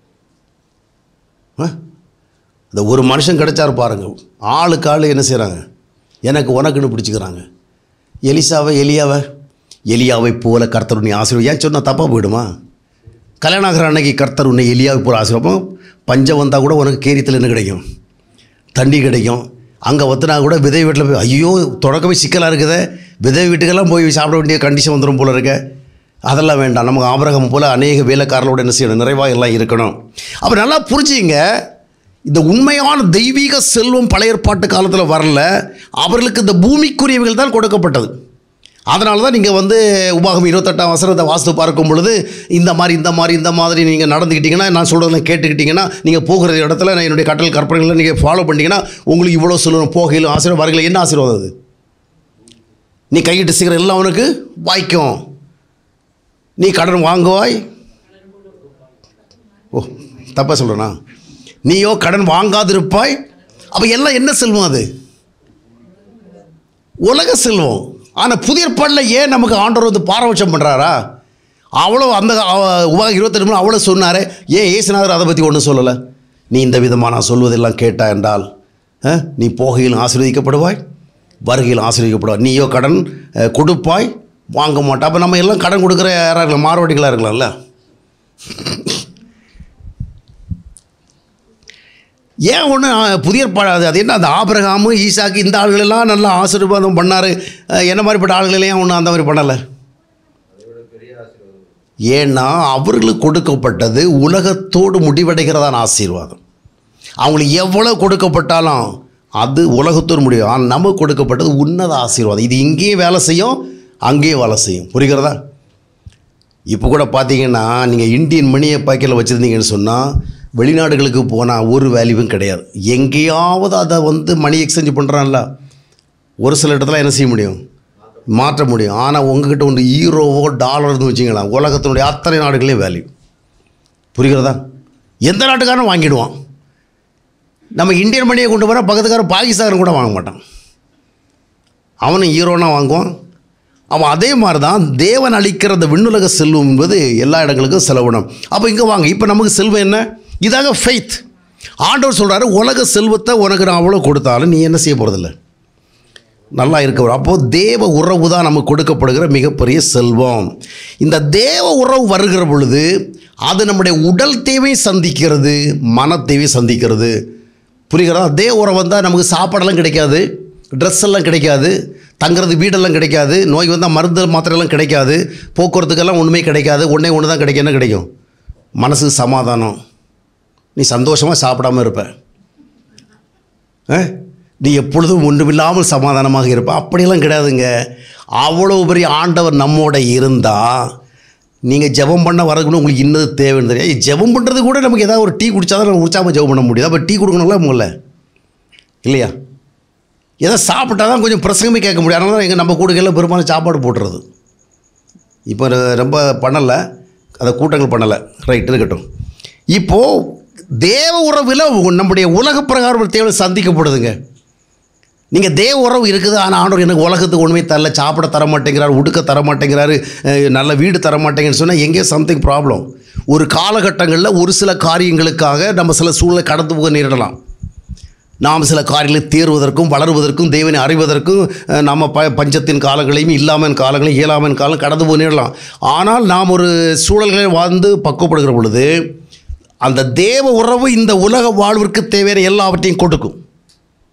இந்த ஒரு மனுஷன் கிடைச்சாரு பாருங்க ஆளுக்கு ஆள் என்ன செய்கிறாங்க எனக்கு உனக்குன்னு பிடிச்சிக்கிறாங்க எலிசாவை எலியாவை எலியாவை போல கர்த்தர் உன்னை ஆசீர்வதி ஏன் சொன்னால் தப்பாக போயிடுமா கல்யாணம் ஆகிற அன்னைக்கு கர்த்தர் உன்னை எலியாவை போல ஆசீர்வப்போம் பஞ்சம் வந்தால் கூட உனக்கு கேரியத்தில் என்ன கிடைக்கும் தண்ணி கிடைக்கும் அங்கே ஒத்துனா கூட விதை வீட்டில் போய் ஐயோ தொடக்கமே சிக்கலாக இருக்குதே விதை வீட்டுக்கெல்லாம் போய் சாப்பிட வேண்டிய கண்டிஷன் வந்துடும் போல இருக்க அதெல்லாம் வேண்டாம் நமக்கு ஆபரகம் போல் அநேக வேலைக்காரர்களோட என்ன செய்யணும் நிறைவாக எல்லாம் இருக்கணும் அப்போ நல்லா புரிஞ்சுங்க இந்த உண்மையான தெய்வீக செல்வம் பழைய ஏற்பாட்டு காலத்தில் வரல அவர்களுக்கு இந்த பூமிக்குரியவைகள் தான் கொடுக்கப்பட்டது அதனால தான் நீங்கள் வந்து உபாகம் இருபத்தெட்டாம் வசனத்தை வாஸ்து பார்க்கும் பொழுது இந்த மாதிரி இந்த மாதிரி இந்த மாதிரி நீங்கள் நடந்துக்கிட்டீங்கன்னா நான் சொல்கிறதெல்லாம் கேட்டுக்கிட்டீங்கன்னா நீங்கள் போகிற இடத்துல நான் என்னுடைய கட்டல் கற்பனைகளை நீங்கள் ஃபாலோ பண்ணிட்டீங்கன்னா உங்களுக்கு இவ்வளோ சொல்லணும் போகையிலும் ஆசீர்வாதம் வரல என்ன ஆசீர்வாதம் அது நீ கையிட்டு சீக்கிரம் எல்லாம் அவனுக்கு வாய்க்கும் நீ கடன் வாங்குவாய் ஓ தப்பாக சொல்கிறேனா நீயோ கடன் வாங்காதிருப்பாய் அப்போ எல்லாம் என்ன செல்வம் அது உலக செல்வம் ஆனால் புதிய ஏற்பாடில் ஏன் நமக்கு ஆண்டவர் வந்து பாரபட்சம் பண்ணுறாரா அவ்வளோ அந்த அவ- உபாகம் இருபத்தெட்டு மணி அவ்வளோ சொன்னாரே ஏன் ஏசுநாதர் அதை பற்றி ஒன்றும் சொல்லலை நீ இந்த விதமாக நான் சொல்வதெல்லாம் கேட்டா என்றால் அஹ், நீ போகையில் ஆசீர்வதிக்கப்படுவாய் வருகையில் ஆசீர்வதிக்கப்படுவாய் நீயோ கடன் அஹ், கொடுப்பாய் வாங்க மாட்டா அப்போ நம்ம எல்லாம் கடன் கொடுக்குற யாராக இருக்கலாம் மார்வாடிகளாக இருக்கலாம்ல ஏன் ஒன்று புதிய ஏற்பாடு அது அது என்ன அந்த ஆபிரகாமு ஈசாக்கு இந்த ஆளுகளெல்லாம் நல்லா ஆசீர்வாதம் பண்ணார் என்ன மாதிரிப்பட்ட ஆளுகளெல்லாம் ஒன்றும் அந்த மாதிரி பண்ணலை ஏன்னா அவர்களுக்கு கொடுக்கப்பட்டது உலகத்தோடு முடிவடைகிறதான ஆசீர்வாதம் அவங்களுக்கு எவ்வளோ கொடுக்கப்பட்டாலும் அது உலகத்தோடு முடியும் ஆனால் நமக்கு கொடுக்கப்பட்டது உன்னத ஆசீர்வாதம் இது இங்கேயே வேலை செய்யும் அங்கேயே வேலை செய்யும் புரிகிறதா இப்போ கூட பார்த்தீங்கன்னா நீங்கள் இந்தியன் மணியை பாக்கெட்டில் வச்சுருந்தீங்கன்னு சொன்னால் வெளிநாடுகளுக்கு போனால் ஒரு வேல்யூவும் கிடையாது எங்கேயாவது அதை வந்து மணி எக்ஸ்சேஞ்ச் பண்ணுறான்ல ஒரு சில இடத்துல என்ன செய்ய முடியும் மாற்ற முடியும் ஆனால் உங்ககிட்ட ஒன்று ஈரோவோ டாலர்னு வச்சிங்களேன் உலகத்தினுடைய அத்தனை நாடுகளே வேல்யூ புரிகிறதா எந்த நாட்டுக்காரனும் வாங்கிடுவான் நம்ம இந்தியன் மணியை கொண்டு போனால் பக்கத்துக்காரன் பாகிஸ்தான் கூட வாங்க மாட்டான் அவனும் ஈரோனா வாங்குவான் அவன் அதே மாதிரி தான் தேவன் அளிக்கிற அந்த விண்ணுலக செல்வம் என்பது எல்லா இடங்களுக்கும் செலவிடும் அப்போ இங்கே வாங்க இப்போ நமக்கு செல்வம் என்ன இதாக ஃபெய்த் ஆண்டவர் சொல்கிறாரு உலக செல்வத்தை உனக்கு நான் அவ்வளோ கொடுத்தாலும் நீ என்ன செய்ய போகிறதில்ல நல்லா இருக்க அப்போது தேவ உறவு தான் நமக்கு கொடுக்கப்படுகிற மிகப்பெரிய செல்வம் இந்த தேவ உறவு வருகிற பொழுது அது நம்முடைய உடல் தேவையை சந்திக்கிறது மன தேவையை சந்திக்கிறது புரிகிறதா தேவ உறவு வந்தால் நமக்கு சாப்பாடெல்லாம் கிடைக்காது ட்ரெஸ் எல்லாம் கிடைக்காது தங்குறது வீடெல்லாம் கிடைக்காது நோய் வந்தால் மருந்து மாத்திரையெல்லாம் கிடைக்காது போக்குவரத்துக்கெல்லாம் ஒன்றுமே கிடைக்காது ஒன்றே ஒன்று தான் கிடைக்கும் என்ன கிடைக்கும் மனசுக்கு சமாதானம் நீ சந்தோஷமாக சாப்பிடாம இருப்ப ஆ? நீ எப்பொழுதும் ஒன்றுமில்லாமல் சமாதானமாக இருப்ப அப்படியெல்லாம் கிடையாதுங்க அவ்வளோ பெரிய ஆண்டவர் நம்மோட இருந்தால் நீங்கள் ஜெபம் பண்ண வரதுக்குன்னு உங்களுக்கு இன்னது தேவைன்னு தெரியும் ஜெபம் பண்ணுறது கூட நமக்கு ஏதாவது ஒரு டீ குடிச்சா தான் நம்ம உற்சாகமாக ஜெபம் பண்ண முடியாது அப்போ டீ கொடுக்கணும்ல முதல்ல இல்லையா ஏதோ சாப்பிட்டா தான் கொஞ்சம் பிரசங்கமே கேட்க முடியும் அதனால தான் எங்கள் நம்ம கூடுகளில் பெரும்பாலும் சாப்பாடு போட்டுறது இப்போ ர- ரொம்ப பண்ணலை அதை கூட்டங்கள் பண்ணலை ரைட் இருக்கட்டும் இப்போது தேவ உறவில் நம்முடைய உலக பிரகாரம் தேவை சந்திக்கப்படுதுங்க நீங்கள் தேவ உறவு இருக்குது ஆனால் ஆண்டவர் எனக்கு உலகத்துக்கு ஒன்றுமே தரல சாப்பிட தர மாட்டேங்கிறாரு உடுக்க தர மாட்டேங்கிறாரு அஹ், நல்ல வீடு தர மாட்டேங்கன்னு சொன்னால் எங்கேயோ சம்திங் ப்ராப்ளம் ஒரு காலகட்டங்களில் ஒரு சில காரியங்களுக்காக நம்ம சில சூழலை கடந்து போக நேரிடலாம் நாம் சில காரியங்களை தேர்வதற்கும் வளருவதற்கும் தேவனை அறிவதற்கும் அஹ், நம்ம ப பஞ்சத்தின் காலங்களையும் இல்லாமல் காலங்களையும் இயலாமல் காலம் கடந்து போனிடலாம் ஆனால் நாம் ஒரு சூழல்களை வாழ்ந்து பக்குவப்படுகிற பொழுது அந்த தேவ உறவு இந்த உலக வாழ்விற்கு தேவையான எல்லாவற்றையும் கொடுக்கும்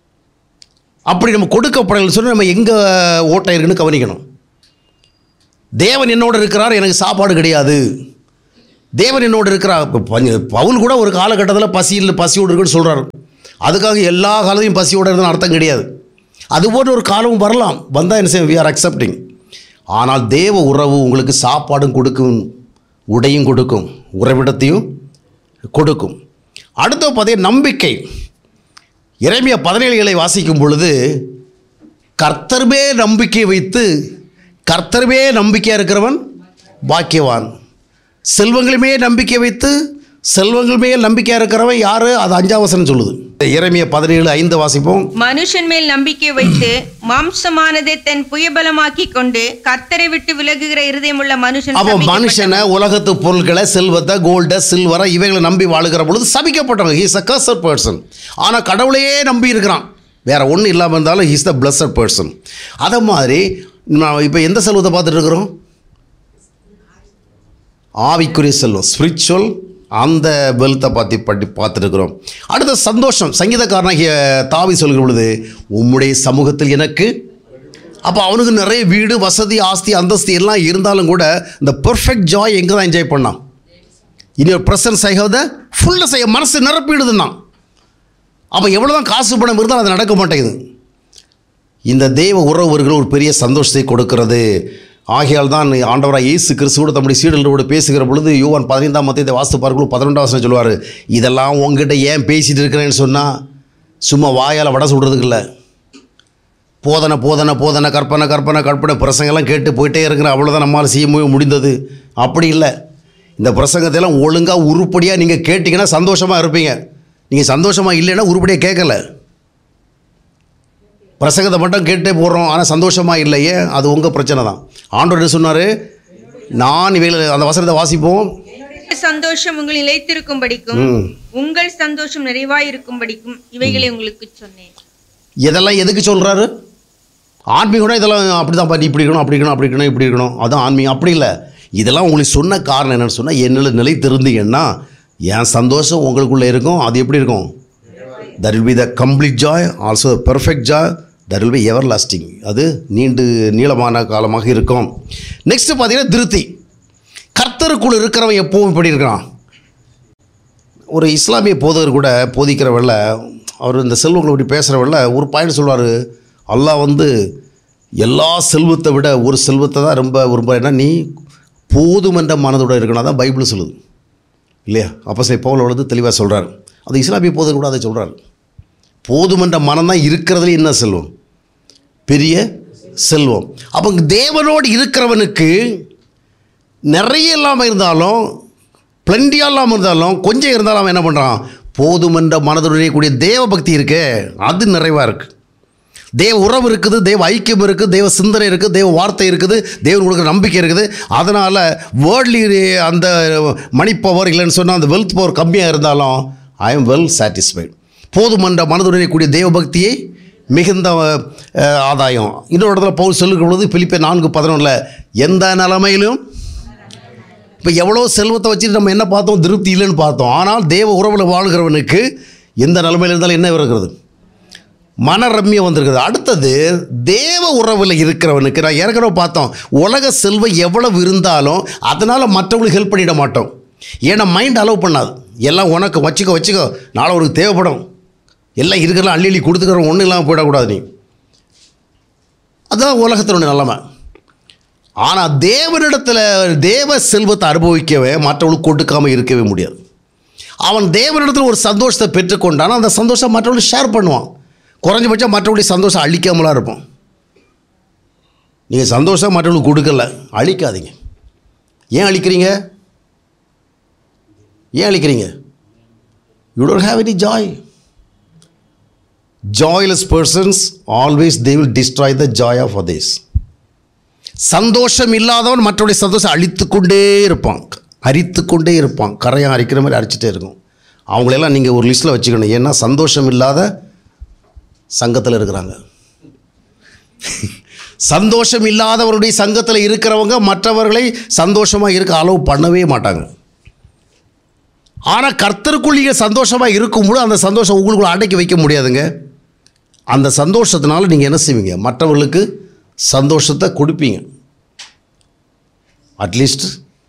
அப்படி நம்ம கொடுக்கப்படலை சொல்லி நம்ம எங்கே ஓட்டம் இருக்குன்னு கவனிக்கணும் தேவன் என்னோட இருக்கிறார் எனக்கு சாப்பாடு கிடையாது தேவன் என்னோட இருக்கிறார் இப்ப பஞ்ச- பவுல் கூட ஒரு காலகட்டத்தில் பசியில் பசியோடு இருக்குன்னு சொல்கிறார் அதுக்காக எல்லா காலத்தையும் பசியோடு இருக்குன்னு அர்த்தம் கிடையாது அதுபோன்ற ஒரு காலமும் வரலாம் வந்தால் என்ன செய்யும் வி ஆர் அக்செப்டிங் ஆனால் தேவ உறவு உங்களுக்கு சாப்பாடும் கொடுக்கும் உடையும் கொடுக்கும் உறவிடத்தையும் கொடுக்கும் அடுத்த பார்த்தீங்க நம்பிக்கை இறைமைய பதினேழுகளை வாசிக்கும் பொழுது கர்த்தர்மே நம்பிக்கை வைத்து கர்த்தர்மே நம்பிக்கையாக இருக்கிறவன் பாக்கியவான் செல்வங்களுமே நம்பிக்கை வைத்து செல்வங்கள் மேல் நம்பிக்கையாக இருக்கிறவன் யாரு அது அஞ்சாம் வசனம் சொல்லுது இறைமைய பதினேழு ஐந்து வாசிப்போம் மனுஷன் மேல் நம்பிக்கை வைத்து மாம்சமானதை தன் புயபலமாக்கி கொண்டு கர்த்தரை விட்டு விலகுகிற இருதயமுள்ள மனுஷன் அப்போ சபிக்கப்பட்டவன். மனுஷனை உலகத்து பொருட்களை செல்வத்தை கோல்டை சில்வரை இவைகளை நம்பி வாழுகிற பொழுது சபிக்கப்பட்டவங்க ஹீஸ் அ கர்சர் பர்சன் ஆனால் கடவுளையே நம்பி இருக்கிறான் வேற ஒன்றும் இல்லாமல் இருந்தாலும் ஹீஸ் த பிளஸட் பர்சன் அதை மாதிரி நான் இப்போ எந்த செல்வத்தை பார்த்துட்டு இருக்கிறோம் ஆவிக்குரிய செல்வம் ஸ்பிரிச்சுவல் அந்த வெல்த்தை பார்த்து பட்டி பார்த்துருக்குறோம் அடுத்த சந்தோஷம் சங்கீதக்காரனாகிய தாவி சொல்கிற பொழுது உம்முடைய சமூகத்தில் எனக்கு அப்போ அவனுக்கு நிறைய வீடு வசதி ஆஸ்தி அந்தஸ்து எல்லாம் இருந்தாலும் கூட இந்த பெர்ஃபெக்ட் ஜாய் எங்கே தான் என்ஜாய் பண்ணான் இனி ஒரு presence I have the fullness I மனசு நிரப்பிடுதுன்னா அப்போ எவ்வளோ தான் காசு பணம் இருந்தாலும் அது நடக்க மாட்டேங்குது இந்த தெய்வ உறவுகள் ஒரு பெரிய சந்தோஷத்தை கொடுக்கிறது ஆகையால் தான் ஆண்டவராக இயேசு கிறிஸ்துவோட தம்முடைய சீடர்களோடு பேசுகிற பொழுது யோவான் பதினைந்தாம் மத்தியத்தை வாஸ்து பார்க்கணும் பதினொன்றாம் வசனம் சொல்லுவார் இதெல்லாம் உங்ககிட்ட ஏன் பேசிட்டு இருக்கிறேன்னு சொன்னால் சும்மா வாயால் வடை சொல்கிறதுக்கு இல்லை போதனை போதனை போதனை கற்பனை கற்பனை கற்பனை பிரசங்கெல்லாம் கேட்டு போயிட்டே இருக்கிற அவ்வளோதான் நம்மால் செய்ய மு- முடிந்தது அப்படி இல்லை இந்த பிரசங்கத்தையெல்லாம் ஒழுங்காக உருப்படியாக நீங்கள் கேட்டிங்கன்னா சந்தோஷமாக இருப்பீங்க நீங்கள் சந்தோஷமாக இல்லைன்னா உருப்படியாக கேட்கல பிரசங்கத்தை மட்டும் கேட்டே போடுறோம் ஆனால் சந்தோஷமாக இல்லையே அது உங்கள் பிரச்சனை தான் ஆண்டவர் என்ன சொன்னார் நான் இவைகளை அந்த வசனத்தை வாசிப்போம் என்னுடைய சந்தோஷம் உங்களில் நிலைத்திருக்கும்படிக்கும் ம். உங்கள் சந்தோஷம் நிறைவாயிருக்கும்படிக்கும் இவைகளை உங்களுக்கு சொன்னேன் இதெல்லாம் எதுக்கு சொல்கிறாரு ஆன்மீகம்னா இதெல்லாம் அப்படி தான் பாட்டி இப்படி இருக்கணும் அப்படி இருக்கணும் அப்படி இருக்கணும் இப்படி இருக்கணும் அதான் ஆன்மீகம் அப்படி இல்லை இதெல்லாம் உங்களுக்கு சொன்ன காரணம் என்னன்னு சொன்னால் என்னில் நிலை திருந்தீங்கன்னா என் சந்தோஷம் உங்களுக்குள்ளே இருக்கும் அது எப்படி இருக்கும் that will be the complete joy also perfect joy that will be everlasting அது நீண்டு நீளமான காலமாக இருக்கும் நெக்ஸ்ட் பார்த்தீங்கன்னா திருப்தி கர்த்தருக்குள் இருக்கிறவன் எப்பவும் இப்படி இருக்கிறான் ஒரு இஸ்லாமிய போதகர் கூட போதிக்கிறவள்ள அவர் இந்த செல்வங்களை பற்றி பேசுகிறவள்ள ஒரு பாயிண்ட் சொல்வார் அல்லாஹ் வந்து எல்லா செல்வத்தை விட ஒரு செல்வத்தை தான் ரொம்ப விரும்புகிறேன்னா நீ போதுமென்ற மனதோட இருக்கணும் தான் பைபிள் சொல்லுது இல்லையா அப்போ சரி பவுல் வந்து தெளிவாக சொல்கிறார் அது இஸ்லாமிய போதகர் கூட அதை சொல்கிறார் போதுமென்ற மனம் தான் இருக்கிறதுல என்ன செல்வம் பெரிய செல்வம் அப்போ தேவனோடு இருக்கிறவனுக்கு நிறைய இல்லாமல் இருந்தாலும் பிளண்டியாக இல்லாமல் இருந்தாலும் கொஞ்சம் இருந்தாலும் அவன் என்ன பண்ணுறான் போதுமென்ற மனதுடைய கூடிய தேவ பக்தி இருக்கே அது நிறைவாக இருக்குது தேவ உறவு இருக்குது தேவ ஐக்கியம் இருக்குது தேவ சிந்தனை இருக்குது தேவ வார்த்தை இருக்குது தேவன் கொடுக்குற நம்பிக்கை இருக்குது அதனால் வேர்ல்ட்லி அந்த மணி பவர் இல்லைன்னு சொன்னால் அந்த வெல்த் பவர் கம்மியாக இருந்தாலும் ஐ எம் வெல் சாட்டிஸ்ஃபைட் போதுமன்ற மனதுடைய கூடிய தேவ பக்தியை மிகுந்த அஹ், ஆதாயம் இன்னொரு இடத்துல பவுல் சொல்லுகிற பொழுது பிலிப்பே நான்கு பதினொன்றில் எந்த நிலைமையிலும் இப்போ எவ்வளோ செல்வத்தை வச்சுட்டு நம்ம என்ன பார்த்தோம் திருப்தி இல்லைன்னு பார்த்தோம் ஆனால் தேவ உறவில் வாழ்கிறவனுக்கு எந்த நிலைமையில் இருந்தாலும் என்ன இருக்கிறது மனரம்யம் வந்திருக்குது அடுத்தது தேவ உறவில் இருக்கிறவனுக்கு நான் ஏற்கனவே பார்த்தோம் உலக செல்வம் எவ்வளவு இருந்தாலும் அதனால் மற்றவங்களுக்கு ஹெல்ப் பண்ணிட மாட்டோம் ஏன்னா மைண்ட் அலோவ் பண்ணாது எல்லாம் உனக்கு வச்சுக்கோ வச்சுக்கோ நாளை உனக்கு தேவைப்படும் எல்லாம் இருக்கிறலாம் அள்ளி அள்ளி கொடுத்துக்கிறோம் ஒன்றும் இல்லாமல் போயிடக்கூடாது நீ அதுதான் உலகத்தினுடைய நிலைமை ஆனால் தேவனிடத்தில் தேவ செல்வத்தை அனுபவிக்கவே மற்றவங்களுக்கு கொடுக்காமல் இருக்கவே முடியாது அவன் தேவனிடத்தில் ஒரு சந்தோஷத்தை பெற்றுக்கொண்டானா அந்த சந்தோஷம் மற்றவங்களுக்கு ஷேர் பண்ணுவான் குறைஞ்சபட்சம் மற்றவங்களுடைய சந்தோஷம் அழிக்காமலாம் இருப்போம் நீங்கள் சந்தோஷம் மற்றவங்களுக்கு கொடுக்கல அழிக்காதீங்க ஏன் அழிக்கிறீங்க ஏன் அழிக்கிறீங்க you don't have any joy joyless persons always they will destroy the joy of others சந்தோஷம் இல்லாதவன் மற்றவருடைய சந்தோஷம் அழித்து கொண்டே இருப்பான் அரித்து கொண்டே இருப்பான் கரையான் அரிக்கிற மாதிரி அரிச்சிட்டே இருக்கும் அவங்களெல்லாம் நீங்கள் ஒரு லிஸ்ட்டில் வச்சுக்கணும் ஏன்னா சந்தோஷம் இல்லாத சங்கத்தில் இருக்கிறாங்க சந்தோஷம் இல்லாதவருடைய சங்கத்தில் இருக்கிறவங்க மற்றவர்களை சந்தோஷமாக இருக்க அலோவ் பண்ணவே மாட்டாங்க ஆனால் கர்த்தருக்குள் நீங்கள் சந்தோஷமாக இருக்கும்போது அந்த சந்தோஷம் உங்களுக்குள்ள அடக்கி வைக்க முடியாதுங்க அந்த சந்தோஷத்தினால நீங்கள் என்ன செய்வீங்க மற்றவர்களுக்கு சந்தோஷத்தை கொடுப்பீங்க அட்லீஸ்ட்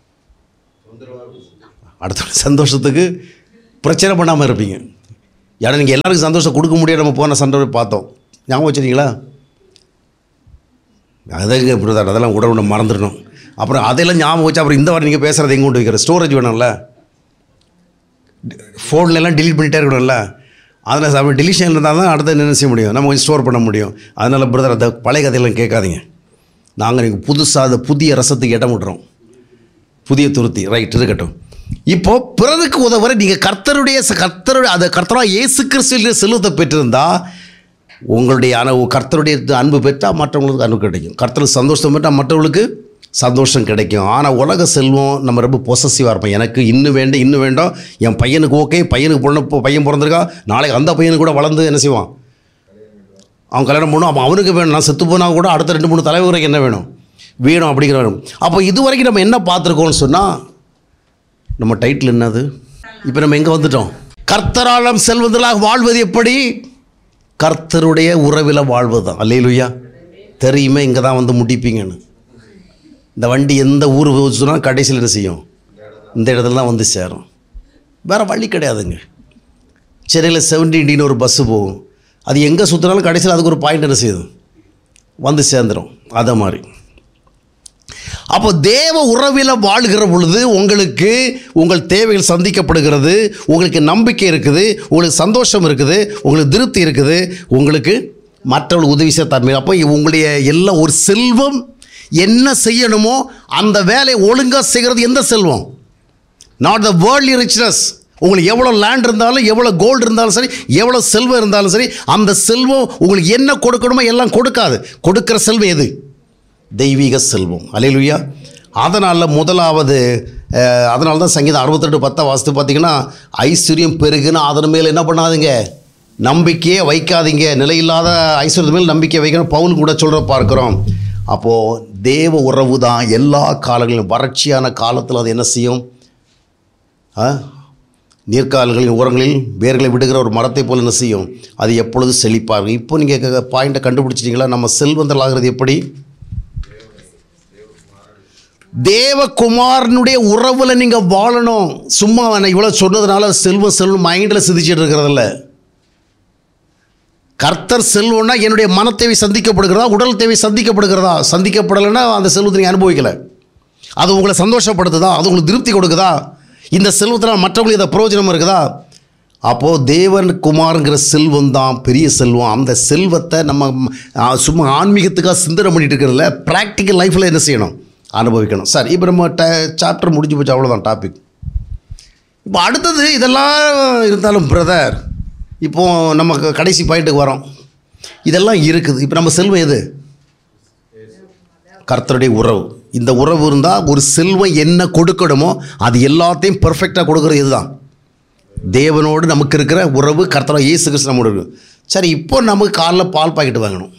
அடுத்த சந்தோஷத்துக்கு பிரச்சனை பண்ணாமல் இருப்பீங்க ஏன்னா நீங்கள் எல்லாருக்கும் சந்தோஷம் கொடுக்க முடியாது நம்ம போன சண்டை பார்த்தோம் ஞாபகம் வச்சுருக்கீங்களா அதுங்க இப்படி தான் அதெல்லாம் உடல் உடனே மறந்துடணும் அப்புறம் அதையெல்லாம் ஞாபகம் வச்சு அப்புறம் இந்த வாரம் நீங்கள் பேசுகிறது எங்கே கொண்டு வைக்கிற ஸ்டோரேஜ் வேணும்ல ஃபோன்ல எல்லாம் delete பண்ணிட்டே இருக்கணும்ல அதில் அப்படி டெலிஷன் இருந்தால் தான் அடுத்து என்ன செய்ய முடியும் நம்ம கொஞ்சம் ஸ்டோர் பண்ண முடியும் அதனால் பிரதர் அந்த பழைய கதையெல்லாம் கேட்காதீங்க நாங்கள் நீங்கள் புதுசாக அந்த புதிய ரசத்துக்கு இடம் விடுறோம் புதிய துருத்தி ரைட் இருக்கட்டும் இப்போ பிறருக்கு உதவுற நீங்கள் கர்த்தருடைய ச- கர்த்தருடைய அந்த கர்த்தராக இயேசு கிறிஸ்துவின் செல்வத்தை பெற்றிருந்தா உங்களுடைய அன கர்த்தருடைய அன்பு பெற்றால் மற்றவங்களுக்கு அன்பு கிடைக்கும் கர்த்தருக்கு சந்தோஷம் பெற்றால் மற்றவங்களுக்கு சந்தோஷம் கிடைக்கும் ஆனால் உலக செல்வம் நம்ம ரொம்ப பொசசிவாக இருப்போம் எனக்கு இன்னும் வேண்டும் இன்னும் வேண்டாம் என் பையனுக்கு ஓகே பையனுக்கு பொண்ணு இப்போ பையன் பிறந்திருக்கா நாளைக்கு அந்த பையனுக்கு கூட வளர்ந்து என்ன செய்வான் அவன் கல்யாணம் பண்ணணும் அப்போ அவனுக்கு வேணும் நான் செத்து போனால் கூட அடுத்த ரெண்டு மூணு தலைவருக்கு என்ன வேணும் வேணும் அப்படிங்கிற வேணும் அப்போ இது வரைக்கும் நம்ம என்ன பார்த்துருக்கோம்னு சொன்னால் நம்ம டைட்டில் என்னது இப்போ நம்ம எங்கே வந்துட்டோம் கர்த்தராலம் செல்வதலாக வாழ்வது எப்படி கர்த்தருடைய உறவில் வாழ்வது தான் அல்லையிலுயா தெரியுமே இங்கே தான் வந்து முடிப்பீங்கன்னு இந்த வண்டி எந்த ஊர் சொன்னால் கடைசியில் என்ன செய்யும் இந்த இடத்துல தான் வந்து சேரும் வேறு வழி கிடையாதுங்க சென்னையில் செவன்டீன் ஒரு பஸ்ஸு போகும் அது எங்கே சுற்றினாலும் கடைசியில் அதுக்கு ஒரு பாயிண்ட் என்ன செய்யுது வந்து சேர்ந்துடும் அதை மாதிரி அப்போ தேவ உறவில் வாழ்கிற பொழுது உங்களுக்கு உங்கள் தேவைகள் சந்திக்கப்படுகிறது உங்களுக்கு நம்பிக்கை இருக்குது உங்களுக்கு சந்தோஷம் இருக்குது உங்களுக்கு திருப்தி இருக்குது உங்களுக்கு மற்றவர்கள் உதவி செய்ய தன்மை அப்போ உங்களுடைய எல்லாம் ஒரு செல்வம் என்ன செய்யணுமோ அந்த வேலையை ஒழுங்காக செய்கிறது எந்த செல்வம் நாட் த வேர்ல்ட்லி ரிச்னஸ் உங்களுக்கு எவ்வளோ லேண்ட் இருந்தாலும் எவ்வளோ கோல்டு இருந்தாலும் சரி எவ்வளோ செல்வம் இருந்தாலும் சரி அந்த செல்வம் உங்களுக்கு என்ன கொடுக்கணுமோ எல்லாம் கொடுக்காது கொடுக்கிற செல்வம் எது தெய்வீக செல்வம் அலையிலுயா அதனால் முதலாவது அஹ், அதனால தான் சங்கீதம் அறுபத்தெட்டு பத்தை வாசித்து பார்த்தீங்கன்னா ஐஸ்வர்யம் பெருகுன்னு அதன் மேல் என்ன பண்ணாதீங்க நம்பிக்கையே வைக்காதீங்க நிலையில்லாத ஐஸ்வர்யத்து மேல் நம்பிக்கை வைக்கணும் பவுல் கூட சொல்கிற பார்க்குறோம் அப்போது தேவ உறவு தான் எல்லா காலங்களிலும் வறட்சியான காலத்தில் அது என்ன செய்யும் ஆ? நீர்க்கால்களின் ஓரங்களில் வேர்களை விடுகிற ஒரு மரத்தை போல் என்ன செய்யும் அது எப்பொழுதும் செழிப்பாக இப்போ நீங்கள் பாயிண்ட்டை கண்டுபிடிச்சிட்டிங்களா நம்ம செல்வந்தல் ஆகிறது எப்படி தேவகுமாரனுடைய உறவில் நீங்கள் வாழணும் சும்மா நான் இவ்வளோ சொன்னதுனால செல்வம் செல்வம் மைண்டில் சிந்திச்சிட்டு இருக்கிறதில்ல கர்த்தர் செல்வம்னா என்னுடைய மன தேவை சந்திக்கப்படுகிறதா உடல் தேவை சந்திக்கப்படுகிறதா சந்திக்கப்படலைன்னா அந்த செல்வத்தை நீங்கள் அனுபவிக்கலை அது உங்களை சந்தோஷப்படுத்துதா அது உங்களுக்கு திருப்தி கொடுக்குதா இந்த செல்வத்தில் மற்றவங்களுக்கு இதை பிரயோஜனம் இருக்குதா அப்போது தேவன் குமாருங்கிற செல்வம் தான் பெரிய செல்வம் அந்த செல்வத்தை நம்ம ஆ, சும்மா ஆன்மீகத்துக்காக சிந்தனை பண்ணிட்டு இருக்கிறதுல ப்ராக்டிக்கல் லைஃப்பில் என்ன செய்யணும் அனுபவிக்கணும் சார் இப்போ நம்ம ட சாப்டர் முடிஞ்சு போச்சு அவ்வளோதான் டாபிக் இப்போ அடுத்தது இதெல்லாம் இருந்தாலும் பிரதர் இப்போ நம்ம க- கடைசி பாயிண்ட்டுக்கு வரோம் இதெல்லாம் இருக்குது இப்போ நம்ம செல்வம் எது கர்த்தருடைய உறவு இந்த உறவு இருந்தால் ஒரு செல்வம் என்ன கொடுக்கணுமோ அது எல்லாத்தையும் பெர்ஃபெக்டாக கொடுக்குறது இதுதான் தேவனோடு நமக்கு இருக்கிற உறவு கர்த்தரா இயேசு கிறிஸ்து நம்மோடு இருக்கு சரி இப்போ நமக்கு காலைல பால் பாக்கெட் வாங்கணும்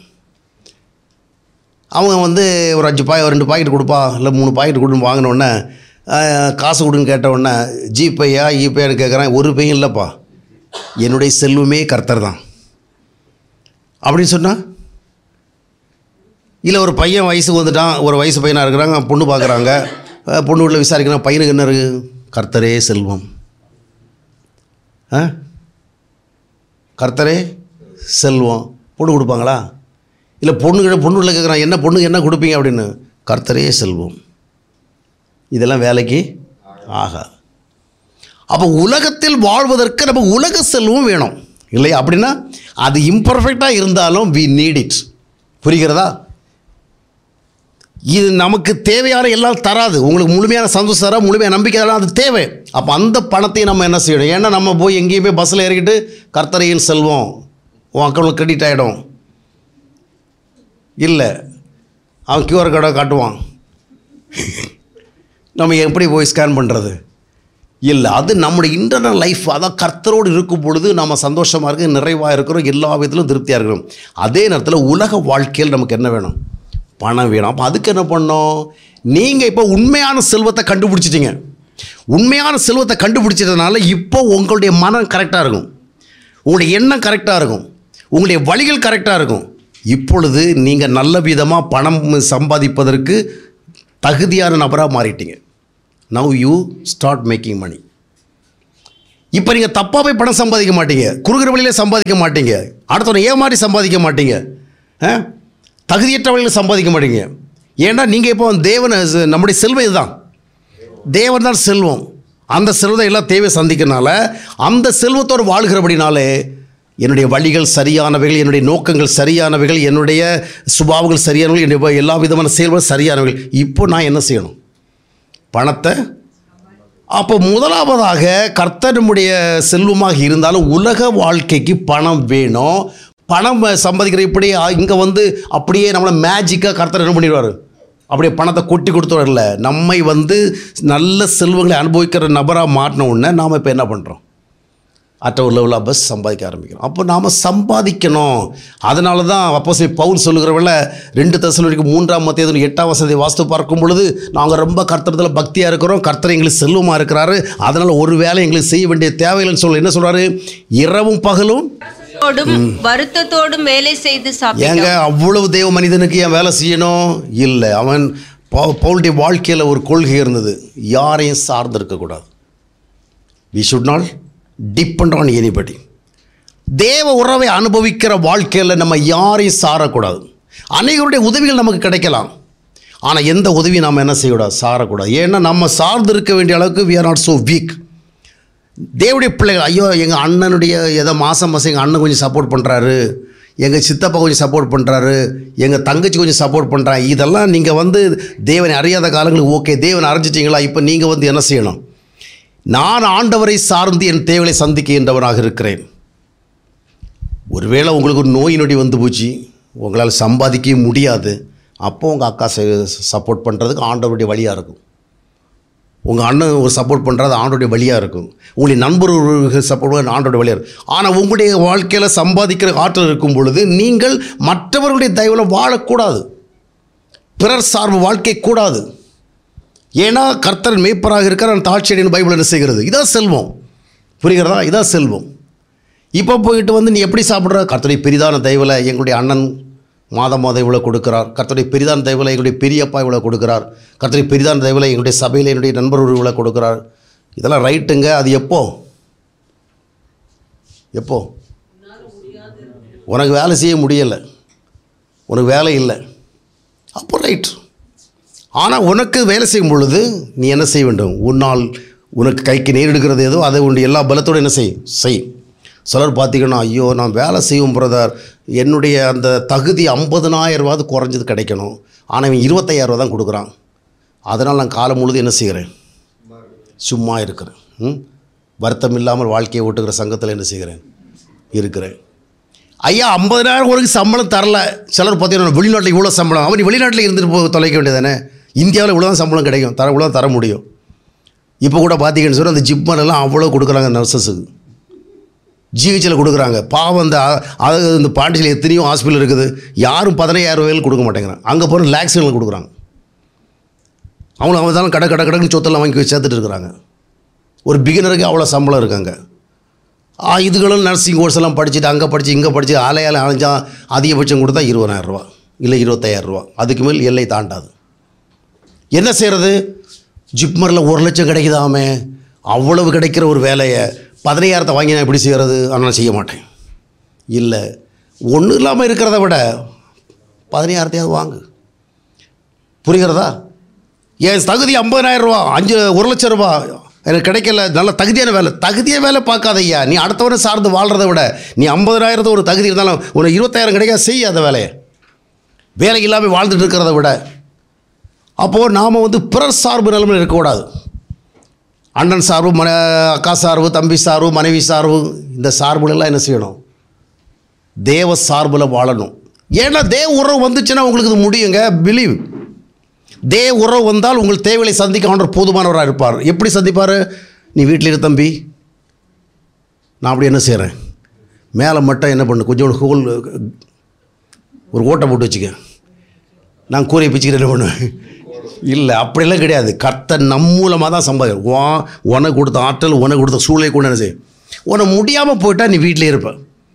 அவங்க வந்து ஒரு அஞ்சு பாய் ரெண்டு பாக்கெட் கொடுப்பா இல்லை மூணு பாக்கெட் கொடுன்னு வாங்கினோடனே காசு கொடுன்னு கேட்டவுடனே ஜிபேயா ஈபேன்னு கேட்குறேன் ஒரு பையன் இல்லைப்பா என்னுடைய செல்வமே கர்த்தர் தான் அப்படின்னு சொன்னால் இல்லை ஒரு பையன் வயசுக்கு வந்துட்டான் ஒரு வயசு பையனாக இருக்கிறாங்க பொண்ணு பார்க்குறாங்க அஹ் பொண்ணு வீட்டில் விசாரிக்கிறாங்க பையனுக்கு என்ன இருக்குது கர்த்தரே செல்வம் ஆ கர்த்தரே செல்வம் பொண்ணு கொடுப்பாங்களா இல்லை பொண்ணு பொண்ணு வீட்டில் கேட்குறான் என்ன பொண்ணுக்கு என்ன கொடுப்பீங்க அப்படின்னு கர்த்தரே செல்வம் இதெல்லாம் வேலைக்கு ஆகாது அப்போ உலகத்தில் வாழ்வதற்கு நம்ம உலக செல்வம் வேணும் இல்லையா அப்படின்னா அது இம்பர்ஃபெக்டாக இருந்தாலும் வி நீட் இட் புரிகிறதா இது நமக்கு தேவையான எல்லாம் தராது உங்களுக்கு முழுமையான சந்தோஷம் தர முழுமையான நம்பிக்கை தர அது தேவை அப்போ அந்த பணத்தையும் நம்ம என்ன செய்யணும் ஏன்னா நம்ம போய் எங்கேயுமே பஸ்ஸில் இறக்கிட்டு கர்த்தரையின் செல்வம் உன் அக்கௌண்ட் கிரெடிட் ஆகிடும் இல்லை அவன் கியூஆர் கார்டை காட்டுவான் நம்ம எப்படி போய் ஸ்கேன் பண்ணுறது இல்லை அது நம்முடைய இன்டர்னல் லைஃப் அதான் கர்த்தரோடு இருக்கும் பொழுது நம்ம சந்தோஷமாக இருக்கு நிறைவாக இருக்கிறோம் எல்லா விதத்திலும் திருப்தியாக இருக்கிறோம் அதே நேரத்தில் உலக வாழ்க்கையில் நமக்கு என்ன வேணும் பணம் வேணும் அப்போ அதுக்கு என்ன பண்ணோம் நீங்கள் இப்போ உண்மையான செல்வத்தை கண்டுபிடிச்சிட்டீங்க உண்மையான செல்வத்தை கண்டுபிடிச்சதுனால இப்போ உங்களுடைய மனம் கரெக்டாக இருக்கும் உங்களுடைய எண்ணம் கரெக்டாக இருக்கும் உங்களுடைய வழிகள் கரெக்டாக இருக்கும் இப்பொழுது நீங்கள் நல்ல விதமாக பணம் சம்பாதிப்பதற்கு தகுதியான நபராக மாறிட்டீங்க now you start making money இப்போ நீங்கள் தப்பாக போய் பணம் சம்பாதிக்க மாட்டீங்க குறுகிற வழியில சம்பாதிக்க மாட்டீங்க அடுத்தவனை ஏமாற்றி சம்பாதிக்க மாட்டீங்க ஆ? தகுதியற்ற வழியில் சம்பாதிக்க மாட்டீங்க ஏன்னா நீங்கள் இப்போ தேவனை நம்முடைய செல்வம் இதுதான் தேவன் தான் செல்வம் அந்த செல்வத்தை எல்லாம் தேவை சந்திக்கிறனால அந்த செல்வத்தோடு வாழ்கிறபடினாலே என்னுடைய வழிகள் சரியானவைகள் என்னுடைய நோக்கங்கள் சரியானவைகள் என்னுடைய சுபாவங்கள் சரியானவைகள் என்னுடைய எல்லா விதமான செயல்கள் சரியானவைகள் இப்போ நான் என்ன செய்யணும் பணத்தை அப்போ முதலாவதாக கர்த்தர் நம்முடைய செல்வமாக இருந்தாலும் உலக வாழ்க்கைக்கு பணம் வேணும் பணம் சம்பாதிக்கிற இப்படி இங்கே வந்து அப்படியே நம்மளை மேஜிக்காக கர்த்தர் என்ன பண்ணிடுவார் அப்படியே பணத்தை கொட்டி கொடுத்துருவார்ல நம்மை வந்து நல்ல செல்வங்களை அனுபவிக்கிற நபராக மாட்டின உடனே நாம் இப்போ என்ன பண்ணுறோம் அட்ட ஒரு லெவலாக பஸ் சம்பாதிக்க ஆரம்பிக்கிறோம் அப்போ நாம் சம்பாதிக்கணும் அதனால தான் அப்போ பவுல் சொல்லுகிறவள ரெண்டு தசலுக்கு மூன்றாம் மத்திய எட்டாம் வசதி வாஸ்து பார்க்கும் பொழுது நாங்கள் ரொம்ப கர்த்தரத்தில் பக்தியாக இருக்கிறோம் கர்த்தர் எங்களுக்கு செல்வமாக இருக்கிறாரு அதனால் ஒரு வேலை எங்களுக்கு செய்ய வேண்டிய தேவையில்லைன்னு சொல்ல என்ன சொல்கிறாரு இரவும் பகலும் தோடும் வருத்தத்தோடும் வேலை செய்து ஏங்க சாப்பிட்டான் அவ்வளவு தெய்வ மனிதனுக்கு ஏன் வேலை செய்யணும் இல்லை அவன் பவு- பவுலுடைய வாழ்க்கையில் ஒரு கொள்கை இருந்தது யாரையும் சார்ந்து இருக்கக்கூடாது we should not depend on anybody தேவ உறவை அனுபவிக்கிற வாழ்க்கையில் நம்ம யாரையும் சாரக்கூடாது அநேகருடைய உதவிகள் நமக்கு கிடைக்கலாம் ஆனால் எந்த உதவியும் நாம் என்ன செய்யக்கூடாது சாரக்கூடாது ஏன்னா நம்ம சார்ந்து இருக்க வேண்டிய அளவுக்கு we are not so weak தேவடைய பிள்ளைகள் ஐயோ எங்கள் அண்ணனுடைய ஏதோ மாதம் மாதம் எங்கள் அண்ணன் கொஞ்சம் சப்போர்ட் பண்ணுறாரு எங்கள் சித்தப்பா கொஞ்சம் சப்போர்ட் பண்ணுறாரு எங்கள் தங்கச்சி கொஞ்சம் சப்போர்ட் பண்ணுறாங்க இதெல்லாம் நீங்கள் வந்து தேவனை அறியாத காலங்களுக்கு ஓகே தேவனை அறிஞ்சிட்டிங்களா இப்போ நீங்கள் வந்து என்ன செய்யணும் நான் ஆண்டவரை சார்ந்து என் தேவையை சந்திக்கின்றவனாக இருக்கிறேன் ஒருவேளை உங்களுக்கு ஒரு நோய் நொடி வந்து போச்சு உங்களால் சம்பாதிக்கவே முடியாது அப்போ உங்கள் அக்கா சப்போர்ட் பண்ணுறதுக்கு ஆண்டவருடைய வழியாக இருக்கும் உங்கள் அண்ணன் ஒரு சப்போர்ட் பண்ணுறது ஆண்டோடைய வழியாக இருக்கும் உங்களுடைய நண்பர் ஒரு சப்போர்ட் பண்ண ஆண்டோடைய வழியாக இருக்கும் ஆனால் உங்களுடைய வாழ்க்கையில் சம்பாதிக்கிற ஆற்றல் இருக்கும் பொழுது நீங்கள் மற்றவர்களுடைய தயவில் வாழக்கூடாது பிறர் சார்பு வாழ்க்கை கூடாது ஏன்னா கர்த்தர் மேய்ப்பராக இருக்கிற அந்த தாட்சியடின்னு பைபிள் என்ன செய்கிறது இதான் செல்வம் புரிகிறதா இதான் செல்வம் இப்போ போயிட்டு வந்து நீ எப்படி சாப்பிட்ற கர்த்தருடைய பெரிதான தயவில் எங்களுடைய அண்ணன் மாதம் மாதம் இவ்வளோ கொடுக்கிறார் கர்த்தருடைய பெரிதான தயவில் எங்களுடைய பெரியப்பா இவ்வளோ கொடுக்கிறார் கர்த்தருடைய பெரிதான தயவில் எங்களுடைய சபையில் என்னுடைய நண்பர் ஒரு இவ்வளோ கொடுக்கிறார் இதெல்லாம் ரைட்டுங்க அது எப்போ எப்போ உனக்கு வேலை செய்ய முடியலை உனக்கு வேலை இல்லை அப்போ ரைட் ஆனால் உனக்கு வேலை செய்யும் பொழுது நீ என்ன செய்ய வேண்டும் உன்னால் உனக்கு கைக்கு நேரிடுகிறது ஏதோ அதை உன்னுடைய எல்லா பலத்தோடு என்ன செய் செய் சிலர் பார்த்தீங்கன்னா ஐயோ நான் வேலை செய்யும் பிரதர் என்னுடைய அந்த தகுதி ஐம்பதுனாயிரம் ரூபாது குறைஞ்சது கிடைக்கணும் ஆனால் இவன் இருபத்தையாயிரம் ரூபா தான் கொடுக்குறான் அதனால் நான் காலம் முழுது என்ன செய்கிறேன் சும்மா இருக்கிறேன் ம்? வருத்தம் இல்லாமல் வாழ்க்கையை ஓட்டுகிற சங்கத்தில் என்ன செய்கிறேன் இருக்கிறேன் ஐயா ஐம்பதாயிரம் ஒரு சம்பளம் தரல சிலர் பார்த்தீங்கன்னா வெளிநாட்டில் இவ்வளோ சம்பளம் அவன் வெளிநாட்டில் இருந்துட்டு போ தொலைக்க வேண்டியதானே இந்தியாவில் இவ்வளோ தான் சம்பளம் கிடைக்கும் தர இவ்வளோ தர முடியும் இப்போ கூட பார்த்தீங்கன்னு சொல்லி அந்த ஜிப்மர் எல்லாம் அவ்வளோ கொடுக்குறாங்க நர்சஸுக்கு ஜிஹெச்சில் கொடுக்குறாங்க பாவம் அந்த அது இந்த பாண்டிச்சில் எத்தனையோ ஹாஸ்பிட்டல் இருக்குது யாரும் பதினையாயிரம் ரூபாயில் கொடுக்க மாட்டேங்கிறாங்க அங்கே போகிற லேக்ஸுகளில் கொடுக்குறாங்க அவங்களும் அவங்க தான் கடை கடை கடைன்னு சொத்தெல்லாம் வாங்கி வச்சு சேர்த்துட்டு இருக்கிறாங்க ஒரு பிகினருக்கு அவ்வளோ சம்பளம் இருக்காங்க ஆ, இதுகளும் நர்சிங் கோர்ஸ் எல்லாம் படிச்சுட்டு அங்கே படித்து இங்கே படித்து ஆலையால் அலைஞ்சா அதிகபட்சம் கொடுத்தா இருபதாயிரம் ரூபா இல்லை இருபத்தாயிரம் ரூபா அதுக்கு மேல் எல்லை தாண்டாது என்ன செய்கிறது ஜிப்மரில் ஒரு லட்சம் கிடைக்குதாமே அவ்வளவு கிடைக்கிற ஒரு வேலையை பதினையாயிரத்தை வாங்கி நான் எப்படி செய்கிறது ஆனால் நான் செய்ய மாட்டேன் இல்லை ஒன்றும் இல்லாமல் இருக்கிறத விட பதினையாயிரத்தையாவது வாங்கு புரிகிறதா என் தகுதி ஐம்பதாயிரம் ரூபா அஞ்சு ஒரு லட்சம் ரூபா எனக்கு கிடைக்கல நல்ல தகுதியான வேலை தகுதியான வேலை பார்க்காத ஐயா நீ அடுத்தவரை சார்ந்து வாழ்கிறத விட நீ ஐம்பதாயிரத்து ஒரு தகுதி இருந்தாலும் உனக்கு இருபத்தாயிரம் கிடைக்காது செய் அந்த வேலையை வேலை இல்லாமல் வாழ்ந்துட்டு இருக்கிறத விட அப்போது நாம் வந்து பிறர் சார்பு நிலைமையில் இருக்கக்கூடாது அண்ணன் சார்பு மன அக்கா சார்பு தம்பி சார்பு மனைவி சார்பு இந்த சார்புகளெல்லாம் என்ன செய்யணும் தேவ சார்பில் வாழணும் ஏன்னா தேவ உறவு வந்துச்சுன்னா உங்களுக்கு இது முடியுங்க பிலீவ் தேவ உறவு வந்தால் உங்கள் தேவையை சந்திக்க ஆண்டவர் போதுமானவராக இருப்பார் எப்படி சந்திப்பார் நீ வீட்டில் இரு தம்பி நான் அப்படி என்ன செய்கிறேன் மேலே மட்டும் என்ன பண்ணு கொஞ்சோண்டு ஹோல் ஒரு ஓட்டை போட்டு வச்சுக்க நான் கூரையை பிச்சுக்கிட்டு என்ன பண்ணுவேன் இல்லை அப்படியெல்லாம் கிடையாது கர்த்தர் நம் மூலமாக தான் சம்பாதி வா உனக்கு கொடுத்த ஆற்றல் உனக்கு கொடுத்த சூழ்நிலை கொண்டு என்ன செய்யும் உனக்கு முடியாமல் போயிட்டா நீ வீட்டிலே இருப்ப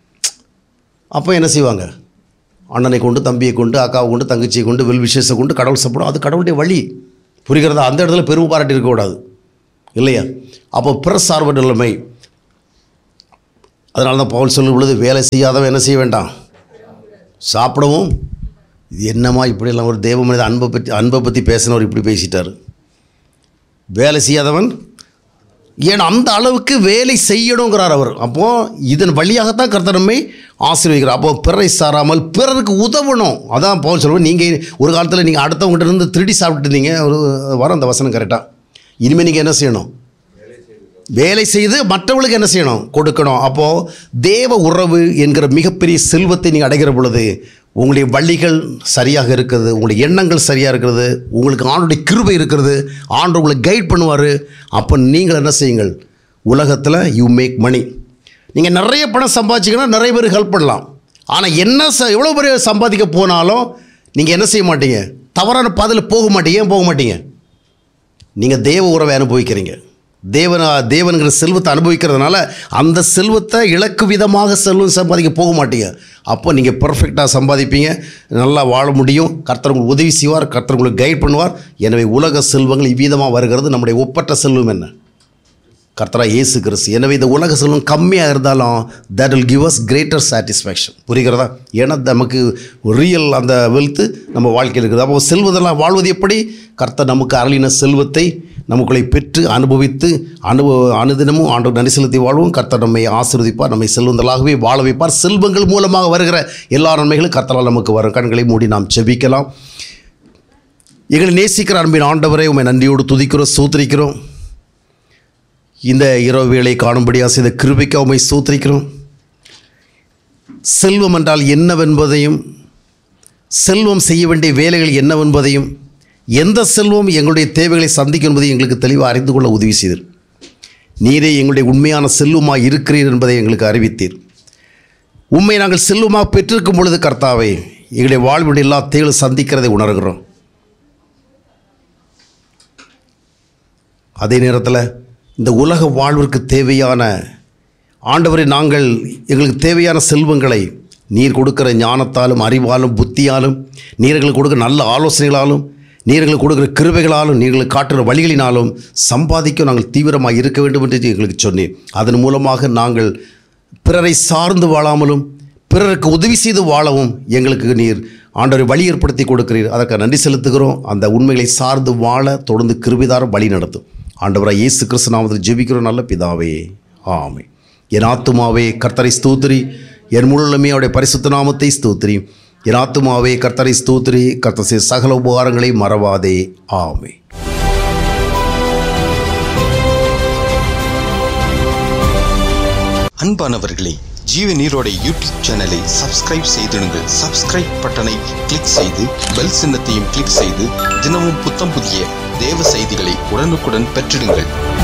அப்போ என்ன செய்வாங்க அண்ணனை கொண்டு தம்பியை கொண்டு அக்காவை கொண்டு தங்கச்சியை கொண்டு வெல் விஷயத்தை கொண்டு கடவுள் சாப்பிடும் அது கடவுளுடைய வழி புரிகிறதா அந்த இடத்துல பெருமை பாராட்டி இருக்கக்கூடாது இல்லையா அப்போ பிற சார்பு நிலைமை அதனால தான் பவுல் சொல்லும் பொழுது வேலை செய்யாதவன் என்ன செய்ய வேண்டாம் சாப்பிடவும் இது என்னமா இப்படியெல்லாம் ஒரு தேவ மனித அன்பை பற்றி அன்பை பற்றி பேசினவர் இப்படி பேசிட்டார் வேலை செய்யாதவன் ஏன்னா அந்த அளவுக்கு வேலை செய்யணுங்கிறார் அவர் அப்போது இதன் வழியாகத்தான் கர்த்தர் நம்மை ஆசீர்வதிக்கிறார் அப்போ பிறரை சாராமல் பிறருக்கு உதவணும் அதான் பவுல் சொல்லுவேன் நீங்கள் ஒரு காலத்தில் நீங்கள் அடுத்தவங்ககிட்ட இருந்து திருடி சாப்பிட்டு இருந்தீங்க ஒரு வர அந்த வசனம் கரெக்டாக இனிமேல் நீங்கள் என்ன செய்யணும் வேலை செய்து மற்றவர்களுக்கு என்ன செய்யணும் கொடுக்கணும் அப்போது தேவ உறவு என்கிற மிகப்பெரிய செல்வத்தை நீங்கள் அடைகிற பொழுது உங்களுடைய வழிகள் சரியாக இருக்கிறது உங்களுடைய எண்ணங்கள் சரியாக இருக்கிறது உங்களுக்கு ஆண்டுடைய கிருபை இருக்கிறது ஆண்டு உங்களை கைட் பண்ணுவார் அப்போ நீங்கள் என்ன செய்யுங்கள் உலகத்தில் யூ மேக் மணி நீங்கள் நிறைய பணம் சம்பாதிச்சிங்கன்னா நிறைய பேருக்கு ஹெல்ப் பண்ணலாம் ஆனால் என்ன ச எவ்வளோ பெரிய சம்பாதிக்க போனாலும் நீங்கள் என்ன செய்ய மாட்டீங்க தவறான பாதையில் போக மாட்டீங்க ஏன் போக மாட்டீங்க நீங்கள் தேவ உறவை அனுபவிக்கிறீங்க தேவன தேவனுங்கிற செல்வத்தை அனுபவிக்கிறதுனால அந்த செல்வத்தை இலக்கு விதமாக செல்வம் சம்பாதிக்க போக மாட்டீங்க அப்போ நீங்கள் பர்ஃபெக்டாக சம்பாதிப்பீங்க நல்லா வாழ முடியும் கர்த்தர் உங்களுக்கு உதவி செய்வார் கர்த்தர் உங்களுக்கு கைட் பண்ணுவார் எனவே உலக செல்வங்கள் இவ்விதமாக வருகிறது நம்முடைய ஒப்பற்ற செல்வம் என்ன கர்த்தரா இயேசு கிறிஸ்து எனவே இந்த உலக செல்வம் கம்மியாக இருந்தாலும் that will give us greater satisfaction புரிகிறதா ஏன்னா நமக்கு ரியல் அந்த வெல்த்து நம்ம வாழ்க்கையில் இருக்குது அப்போ செல்வதெல்லாம் வாழ்வது எப்படி கர்த்தர் நமக்கு அருளின செல்வத்தை நமக்குள்ளே பெற்று அனுபவித்து அனுபவ அனுதினமும் ஆண்டு நன்றி செலுத்தி வாழ்வோம் கர்த்தர் நம்மை ஆசீர்வதிப்பார் நம்மை செல்வந்தலாகவே வாழ வைப்பார் செல்வங்கள் மூலமாக வருகிற எல்லா நன்மைகளும் கர்த்தரால் நமக்கு வரும் கண்களை மூடி நாம் செபிக்கலாம் எங்களை நேசிக்கிற அன்பின் ஆண்டவரை உண்மை நன்றியோடு துதிக்கிறோம் சூத்திரிக்கிறோம் இந்த இரவு வேளை காணும்படியாக செய்த கிருபைக்கு உமை சூத்திரிக்கிறோம் செல்வம் என்றால் என்னவென்பதையும் செல்வம் செய்ய வேண்டிய வேலைகள் என்னவென்பதையும் எந்த செல்வம் எங்களுடைய தேவைகளை சந்திக்கும் என்பதை எங்களுக்கு தெளிவாக அறிந்து கொள்ள உதவி செய்தீர் நீரே எங்களுடைய உண்மையான செல்வமாக இருக்கிறீர் என்பதை எங்களுக்கு அறிவித்தீர் உண்மை நாங்கள் செல்வமாக பெற்றிருக்கும் பொழுது கர்த்தாவே எங்களுடைய வாழ்வினுடைய எல்லா தேவைகளை சந்திக்கிறதை உணர்கிறோம் அதே நேரத்தில் இந்த உலக வாழ்விற்கு தேவையான ஆண்டவரை நாங்கள் எங்களுக்கு தேவையான செல்வங்களை நீர் கொடுக்கிற ஞானத்தாலும் அறிவாலும் புத்தியாலும் நீர் எங்களுக்கு கொடுக்குற நல்ல ஆலோசனைகளாலும் நீர் எங்களுக்கு கொடுக்குற கிருபைகளாலும் நீங்களுக்கு காட்டுற வழிகளினாலும் சம்பாதிக்க நாங்கள் தீவிரமாக இருக்க வேண்டும் என்று எங்களுக்கு சொன்னீர் அதன் மூலமாக நாங்கள் பிறரை சார்ந்து வாழாமலும் பிறருக்கு உதவி செய்து வாழவும் எங்களுக்கு நீர் ஆண்டவரை வழி ஏற்படுத்தி கொடுக்கிறீர் அதற்கு நன்றி செலுத்துகிறோம் அந்த உண்மைகளை சார்ந்து வாழ தொடர்ந்து கிருபிதாரம் வழி நடத்தும் ஆண்டவராக இயேசு கிறிஸ்து நாமத்தில் ஜெபிக்கிறோம் நல்ல பிதாவே ஆமை என் ஆத்துமாவே கர்த்தரை ஸ்தூத்திரி என் முழுமே அவருடைய பரிசுத்த நாமத்தை ஸ்தூத்திரி என் ஆத்துமாவே கர்த்தரை ஸ்தூத்திரி கர்த்தர் செய்த சகல உபகாரங்களை மறவாதே ஆமை அன்பானவர்களே ஜீவ நீரோட யூடியூப் சேனலை சப்ஸ்கிரைப் செய்திடுங்கள் சப்ஸ்கிரைப் பட்டனை கிளிக் செய்து பெல் சின்னத்தையும் கிளிக் செய்து தினமும் புத்தம் புதிய தேவ செய்திகளை உடனுக்குடன் பெற்றிடுங்கள்